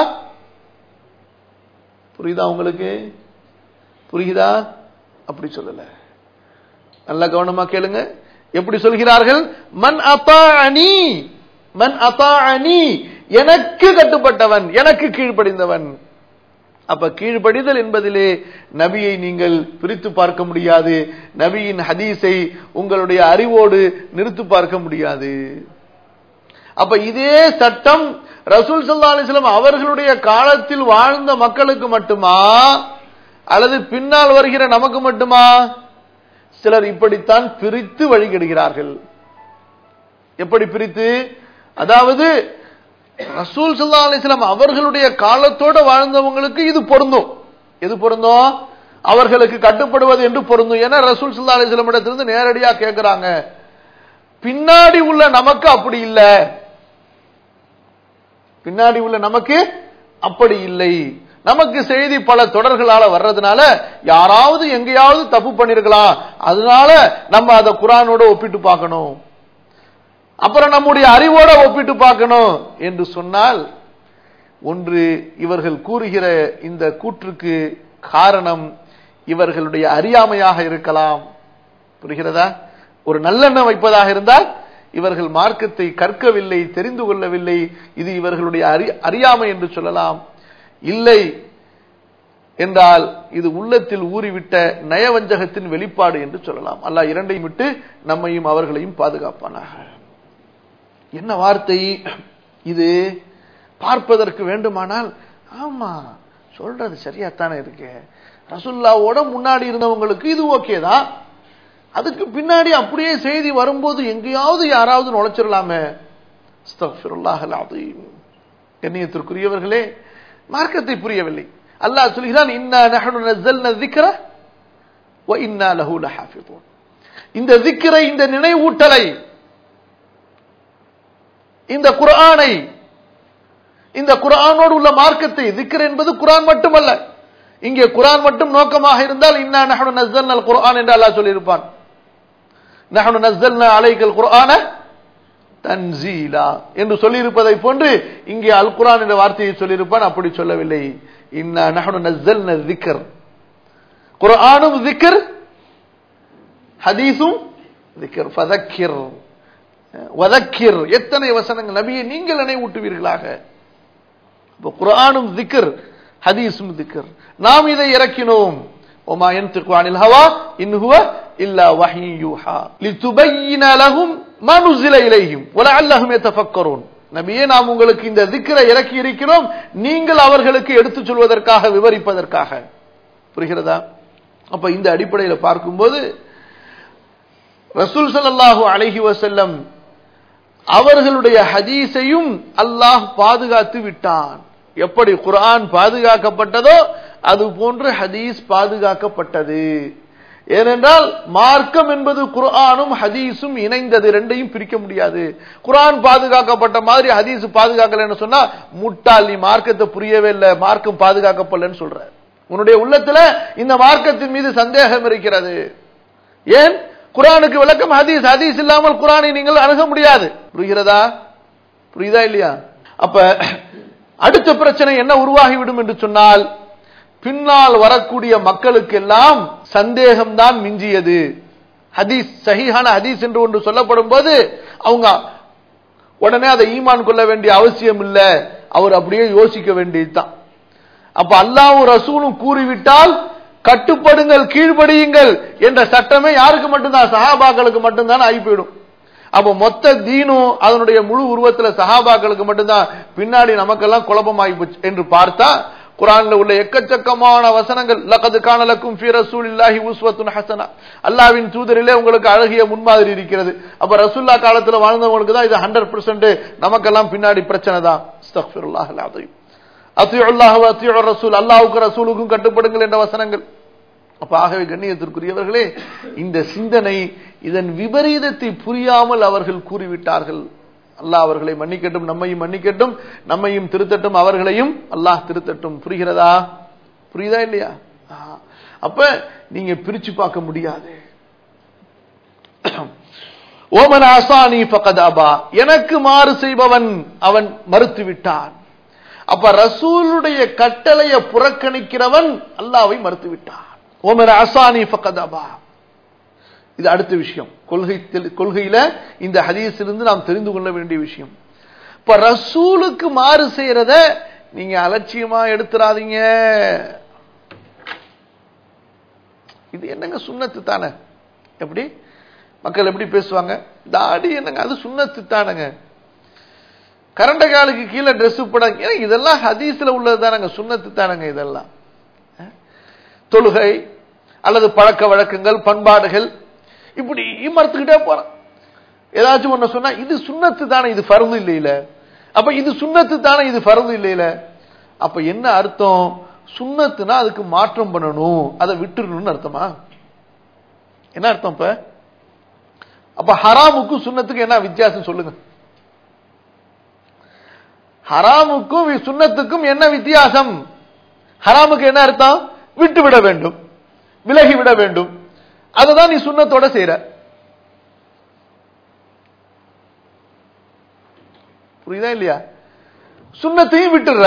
புரியுதா உங்களுக்கு புரியுதா அப்படி சொல்லல நல்ல கவனமா கேளுங்க எப்படி சொல்கிறார்கள் மன் அப்பா அணி மன் அப்பா அணி எனக்கு கட்டுப்பட்டவன் எனக்கு கீழ்ப்படிந்தவன் அப்ப கீழ்ப்படிதல் என்பதிலே நபியை நீங்கள் பிரித்து பார்க்க முடியாது நபியின் ஹதீஸை உங்களுடைய அறிவோடு நிறுத்து பார்க்க முடியாது அப்ப இதே சட்டம் ரசூல் சல்லா அலிஸ்லாம் அவர்களுடைய காலத்தில் வாழ்ந்த மக்களுக்கு மட்டுமா அல்லது பின்னால் வருகிற நமக்கு மட்டுமா சிலர் இப்படித்தான் பிரித்து வழிகெடுகிறார்கள் எப்படி பிரித்து அதாவது ரசூல் சல்லா அலிஸ்லாம் அவர்களுடைய காலத்தோட வாழ்ந்தவங்களுக்கு இது பொருந்தும் எது பொருந்தும் அவர்களுக்கு கட்டுப்படுவது என்று பொருந்தும் ஏன்னா ரசூல் சல்லா அலிஸ்லாம் இடத்திலிருந்து நேரடியா கேட்கிறாங்க பின்னாடி உள்ள நமக்கு அப்படி இல்லை பின்னாடி உள்ள நமக்கு அப்படி இல்லை நமக்கு செய்தி பல தொடர்களால வர்றதுனால யாராவது எங்கேயாவது தப்பு பண்ணிருக்கலாம் அதனால நம்ம அதை குரானோட ஒப்பிட்டு பார்க்கணும் அப்புறம் நம்முடைய அறிவோட ஒப்பிட்டு பார்க்கணும் என்று சொன்னால் ஒன்று இவர்கள் கூறுகிற இந்த கூற்றுக்கு காரணம் இவர்களுடைய அறியாமையாக இருக்கலாம் புரிகிறதா ஒரு நல்லெண்ணம் வைப்பதாக இருந்தால் இவர்கள் மார்க்கத்தை கற்கவில்லை தெரிந்து கொள்ளவில்லை இது இவர்களுடைய அறியாமை என்று சொல்லலாம் இல்லை என்றால் இது உள்ளத்தில் ஊறிவிட்ட நயவஞ்சகத்தின் வெளிப்பாடு என்று சொல்லலாம் அல்லாஹ் இரண்டையும் விட்டு நம்மையும் அவர்களையும் பாதுகாப்பானாக என்ன வார்த்தை இது பார்ப்பதற்கு வேண்டுமானால் ஆமா சொல்றது சரியாத்தானே இருக்கு ரசுல்லாவோட முன்னாடி இருந்தவங்களுக்கு இது ஓகே தான் அதுக்கு பின்னாடி அப்படியே செய்தி வரும்போது எங்கேயாவது யாராவது நுழைச்சிடலாமே கண்ணியத்திற்குரியவர்களே மார்க்கத்தை புரியவில்லை அல்லாஹ் சொல்கிறான் இன்னா நஹனு நஸல்ன ذிக்ர வ இன்னா லஹு லஹாஃபிظூன் இந்த திக்ரை இந்த நினைவூட்டலை இந்த குர்ஆனை இந்த குர்ஆனோடு உள்ள மார்க்கத்தை திக்ர் என்பது குர்ஆன் மட்டுமல்ல இங்கே குர்ஆன் மட்டும் நோக்கமாக இருந்தால் இன்னா நஹனு நஸல்ன அல் குர்ஆன் என்று அல்லாஹ் சொல்லியிருப்பான் நஹனு நஸல்னா அலைக்கல் குர்ஆன தன்சீலா என்று சொல்லியிருப்பதை போன்று இங்கே அல் குர்ஆன் என்ற வார்த்தையை சொல்லியிருப்பான் அப்படி சொல்லவில்லை இன்னா நஹனு நஸல்ன திக்ர் குர்ஆனும் திக்ர் ஹதீஸும் திக்ர் ஃபதக்கிர் வதக்கிர் எத்தனை வசனங்கள் நபியை நீங்கள் நினைவூட்டுவீர்களாக இப்போ குர்ஆனும் திக்ர் ஹதீஸும் திக்ர் நாம் இதை இறக்கினோம் وما ينطق عن الهوى إن هو إلا وحي يوحى لتبين لهم ما نزل إليهم ولعلهم يتفكرون நபியே நாம் உங்களுக்கு இந்த திக்கரை இறக்கி இருக்கிறோம் நீங்கள் அவர்களுக்கு எடுத்துச் சொல்வதற்காக விவரிப்பதற்காக புரிகிறதா அப்ப இந்த அடிப்படையில் பார்க்கும்போது ரசூல் சல்லாஹூ அலஹி வசல்லம் அவர்களுடைய ஹதீஸையும் அல்லாஹ் பாதுகாத்து விட்டான் எப்படி குர்ஆன் பாதுகாக்கப்பட்டதோ அது போன்று ஹதீஸ் பாதுகாக்கப்பட்டது ஏனென்றால் மார்க்கம் என்பது குர்ஆனும் ஹதீஸும் இணைந்தது ரெண்டையும் பிரிக்க முடியாது குர்ஆன் பாதுகாக்கப்பட்ட மாதிரி ஹதீஸ் பாதுகாக்கலன்னு சொன்னா முட்டாள் நீ மார்க்கத்தை புரியவே இல்லை மார்க்கம் பாதுகாக்கப்படலன்னு சொல்ற உன்னுடைய உள்ளத்துல இந்த மார்க்கத்தின் மீது சந்தேகம் இருக்கிறது ஏன் குரானுக்கு விளக்கம் ஹதீஸ் ஹதீஸ் இல்லாமல் குரானை நீங்கள் அணுக முடியாது புரிகிறதா புரியுதா இல்லையா அப்ப அடுத்த பிரச்சனை என்ன உருவாகிவிடும் என்று சொன்னால் பின்னால் வரக்கூடிய மக்களுக்கெல்லாம் சந்தேகம்தான் மிஞ்சியது ஹதீஸ் சஹீஹான ஹதீஸ் என்று ஒன்று சொல்லப்படும் போது அவங்க உடனே அதை ஈமான் கொள்ள வேண்டிய அவசியம் இல்லை அவர் அப்படியே யோசிக்க வேண்டியதுதான் அப்ப அல்லாவும் ரசூலும் கூறிவிட்டால் கட்டுப்படுங்கள் கீழ்படியுங்கள் என்ற சட்டமே யாருக்கு மட்டும்தான் சஹாபாக்களுக்கு மட்டும்தான் ஆகி போயிடும் அப்ப மொத்த தீனும் அதனுடைய முழு உருவத்துல சஹாபாக்களுக்கு மட்டும்தான் பின்னாடி நமக்கெல்லாம் குழப்பமாகி போச்சு என்று பார்த்தா குரான்ல உள்ள எக்கச்சக்கமான வசனங்கள் லகது காணலக்கும் ஃபி ரசூலில்லாஹி உஸ்வத்துன் ஹசனா அல்லாவின் தூதரிலே உங்களுக்கு அழகிய முன்மாதிரி இருக்கிறது அப்ப ரசூல்லா காலத்துல வாழ்ந்தவங்களுக்கு தான் இது ஹண்ட்ரட் பெர்சென்ட் நமக்கெல்லாம் பின்னாடி பிரச்சனை தான் அஸ்தக்ஃபிருல்லாஹ் அலீம் அத்தியுல்லாஹ் அத்தியு ரசூல் அல்லாஹ்வுக்கு ரசூலுக்கும் கட்டுப்படுங்கள் என்ற வசனங்கள் அப்ப ஆகவே கண்ணியத்திற்குரியவர்களே இந்த சிந்தனை இதன் விபரீதத்தை புரியாமல் அவர்கள் கூறிவிட்டார்கள் அல்லாஹ் அவர்களை மன்னிக்கட்டும் நம்மையும் மன்னிக்கட்டும் நம்மையும் திருத்தட்டும் அவர்களையும் அல்லாஹ் திருத்தட்டும் புரிகிறதா புரியுதா இல்லையா அப்ப நீங்க பிரிச்சு பார்க்க முடியாது ஓமன் ஆசானி பகத் அபா எனக்கு மாறு செய்பவன் அவன் மறுத்து விட்டான் அப்ப ரசூலுடைய கட்டளையை புறக்கணிக்கிறவன் அல்லாவை மறுத்து விட்டான் ஓமர் அசானி பகத் அபா இது அடுத்த விஷயம் கொள்கை கொள்கையில இந்த ஹதீஸிலிருந்து நாம் தெரிந்து கொள்ள வேண்டிய விஷயம் இப்ப ரசூலுக்கு மாறு செய்யறத நீங்க அலட்சியமா எடுத்துறாதீங்க இது என்னங்க சுண்ணத்து தானே எப்படி மக்கள் எப்படி பேசுவாங்க தாடி என்னங்க அது சுண்ணத்து தானங்க கரண்ட காலுக்கு கீழே ட்ரெஸ் போடாங்க ஏன்னா இதெல்லாம் ஹதீஸ்ல உள்ளது தானங்க சுண்ணத்து தானங்க இதெல்லாம் தொழுகை அல்லது பழக்க வழக்கங்கள் பண்பாடுகள் இப்படி மறுத்துக்கிட்டே போறான் ஏதாச்சும் ஒண்ணு சொன்னா இது சுண்ணத்து தானே இது ஃபர்து இல்லையில அப்ப இது சுண்ணத்து தானே இது ஃபர்து இல்லையில அப்ப என்ன அர்த்தம் சுண்ணத்துனா அதுக்கு மாற்றம் பண்ணணும் அதை விட்டுறணும்னு அர்த்தமா என்ன அர்த்தம் இப்ப அப்ப ஹராமுக்கும் சுண்ணத்துக்கு என்ன வித்தியாசம் சொல்லுங்க ஹராமுக்கும் வி- சுன்னத்துக்கும் என்ன வித்தியாசம் ஹராமுக்கு என்ன அர்த்தம் விட்டு விட வேண்டும் விலகி விட வேண்டும் அதுதான் நீ சுன்னத்தோட செய்யற புரியுதா இல்லையா சுன்னத்தையும் விட்டுடுற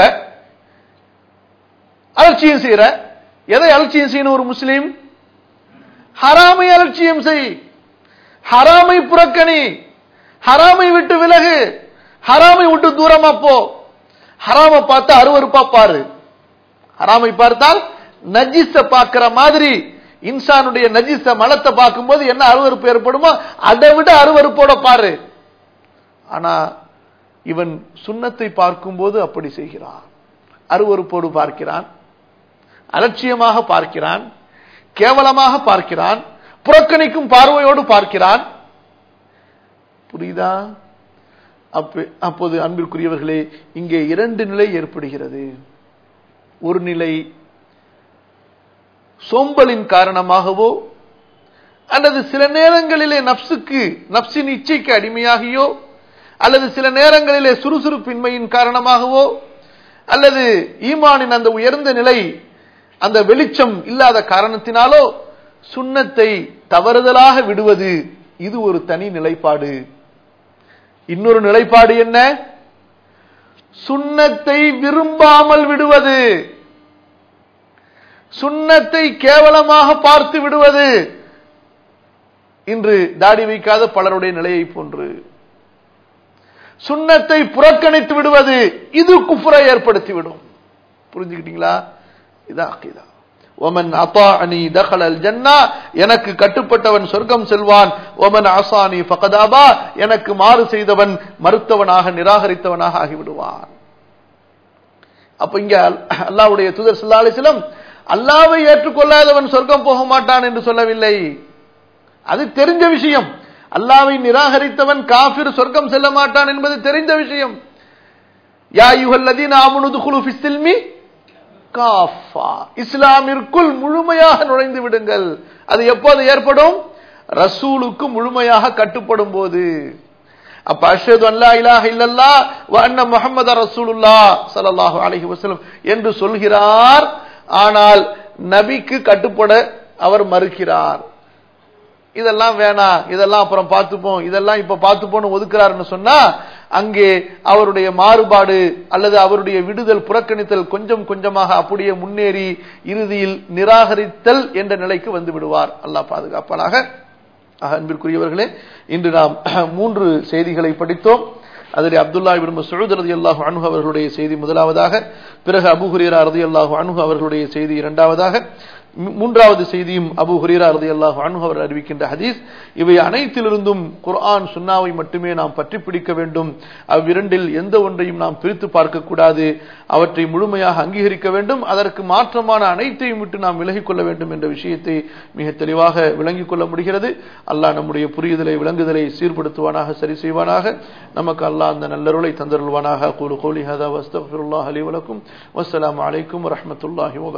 அலட்சியம் செய்யற எதை அலட்சியம் செய்யணும் ஒரு முஸ்லீம் ஹராமை அலட்சியம் செய் ஹராமை புறக்கணி ஹராமை விட்டு விலகு ஹராமை விட்டு தூரமா போ ஹராமை பார்த்து அருவருப்பா பாரு ஹராமை பார்த்தால் நஜிஸ பார்க்கிற மாதிரி இன்சானுடைய நஜிஸ மலத்தை பார்க்கும்போது என்ன அருவருப்பு ஏற்படுமோ அதை விட அருவருப்போட பாரு ஆனா இவன் சுன்னத்தை பார்க்கும்போது அப்படி செய்கிறான் அருவருப்போடு பார்க்கிறான் அலட்சியமாக பார்க்கிறான் கேவலமாக பார்க்கிறான் புறக்கணிக்கும் பார்வையோடு பார்க்கிறான் புரியுதா அப்ப- அப்போது அன்பிற்குரியவர்களே இங்கே இரண்டு நிலை ஏற்படுகிறது ஒரு நிலை சோம்பலின் காரணமாகவோ அல்லது சில நேரங்களிலே நப்சுக்கு நப்சின் இச்சைக்கு அடிமையாகியோ அல்லது சில நேரங்களிலே சுறுசுறுப்பின்மையின் காரணமாகவோ அல்லது ஈமானின் அந்த உயர்ந்த நிலை அந்த வெளிச்சம் இல்லாத காரணத்தினாலோ சுன்னத்தை தவறுதலாக விடுவது இது ஒரு தனி நிலைப்பாடு இன்னொரு நிலைப்பாடு என்ன சுன்னத்தை விரும்பாமல் விடுவது சுன்னத்தை கேவலமாக பார்த்து விடுவது இன்று தாடி வைக்காத பலருடைய நிலையை போன்று சுன்னத்தை புறக்கணித்து விடுவது இது குஃப்ரை ஏற்படுத்திவிடும் புரிஞ்சுக்கிட்டீங்களா இதான் அக்கீதா ஒமன் அத்தாஅனி தகலல் ஜன்னா எனக்கு கட்டுப்பட்டவன் சொர்க்கம் செல்வான் ஒமன் அசானி ஃபகதாபா எனக்கு மாறு செய்தவன் மறுத்தவனாக நிராகரித்தவனாக ஆகிவிடுவான் அப்ப இங்க அல்- அல்லாஹ்வுடைய தூதர் ஸல்லல்லாஹு அலைஹி வஸல்லம் அல்லாஹ்வை ஏற்றுக்கொள்ளாதவன் சொர்க்கம் போக மாட்டான் என்று சொல்லவில்லை அது தெரிஞ்ச விஷயம் அல்லாஹ்வை நிராகரித்தவன் காஃபிர் சொர்க்கம் செல்ல மாட்டான் என்பது தெரிந்த விஷயம் யா யுஹல்லதீன ஆமனு துகுலு ஃபிஸ்ஸில்மி காஃபா இஸ்லாமிற்குள் முழுமையாக நுழைந்து விடுங்கள் அது எப்போது ஏற்படும் ரசூலுக்கு முழுமையாக கட்டுப்படும் போது அப்ப அஷ்ஹது அல்லா இலாஹ இல்லல்லாஹ் வ அன்ன முஹம்மத ரசூலுல்லாஹ் ஸல்லல்லாஹு அலைஹி வஸல்லம் என்று சொல்கிறார் ஆனால் நபிக்கு கட்டுப்பட அவர் மறுக்கிறார் இதெல்லாம் வேணாம் இதெல்லாம் அப்புறம் பார்த்துப்போம் இதெல்லாம் இப்ப பார்த்துப்போம்னு ஒதுக்குறாருன்னு சொன்னா அங்கே அவருடைய மாறுபாடு அல்லது அவருடைய விடுதல் புறக்கணித்தல் கொஞ்சம் கொஞ்சமாக அப்படியே முன்னேறி இறுதியில் நிராகரித்தல் என்ற நிலைக்கு வந்து விடுவார் அல்லாஹ் பாதுகாப்பானாக ஆக, அன்பிற்குரியவர்களே இன்று நாம் மூன்று செய்திகளை படித்தோம் அதில் அப்துல்லா இபின் மசூத் ரலியல்லாஹு அன்ஹு அவர்களுடைய செய்தி முதலாவதாக பிறகு அபூ ஹுரைரா ரலியல்லாஹு அன்ஹு அவர்களுடைய செய்தி இரண்டாவதாக மூ- மூன்றாவது செய்தியும் அபூ ஹுரைரா ரலியல்லாஹு அன்ஹு அவர் அறிவிக்கின்ற ஹதீஸ் இவை அனைத்திலிருந்தும் குர்ஆன் சுன்னாவை மட்டுமே நாம் பற்றி பிடிக்க வேண்டும் அவ்விரண்டில் எந்த ஒன்றையும் நாம் பிரித்து பார்க்க கூடாது அவற்றை முழுமையாக அங்கீகரிக்க வேண்டும் அதற்கு மாற்றமான அனைத்தையும் விட்டு நாம் விலகிக் கொள்ள வேண்டும் என்ற விஷயத்தை மிக தெளிவாக விளங்கிக் கொள்ள முடிகிறது அல்லாஹ் நம்முடைய புரியுதலை விளங்குதலை சீர்படுத்துவானாக சரி செய்வானாக நமக்கு அல்லாஹ் அந்த நல்லருளை தந்தருள்வானாக கூலு கோலி ஹதா வஸ்தஃபிருல்லாஹ் அலி வலக்கும் வஸ்ஸலாமு அலைக்கும் வரஹ்மத்துல்லாஹி வபரகாத்துஹு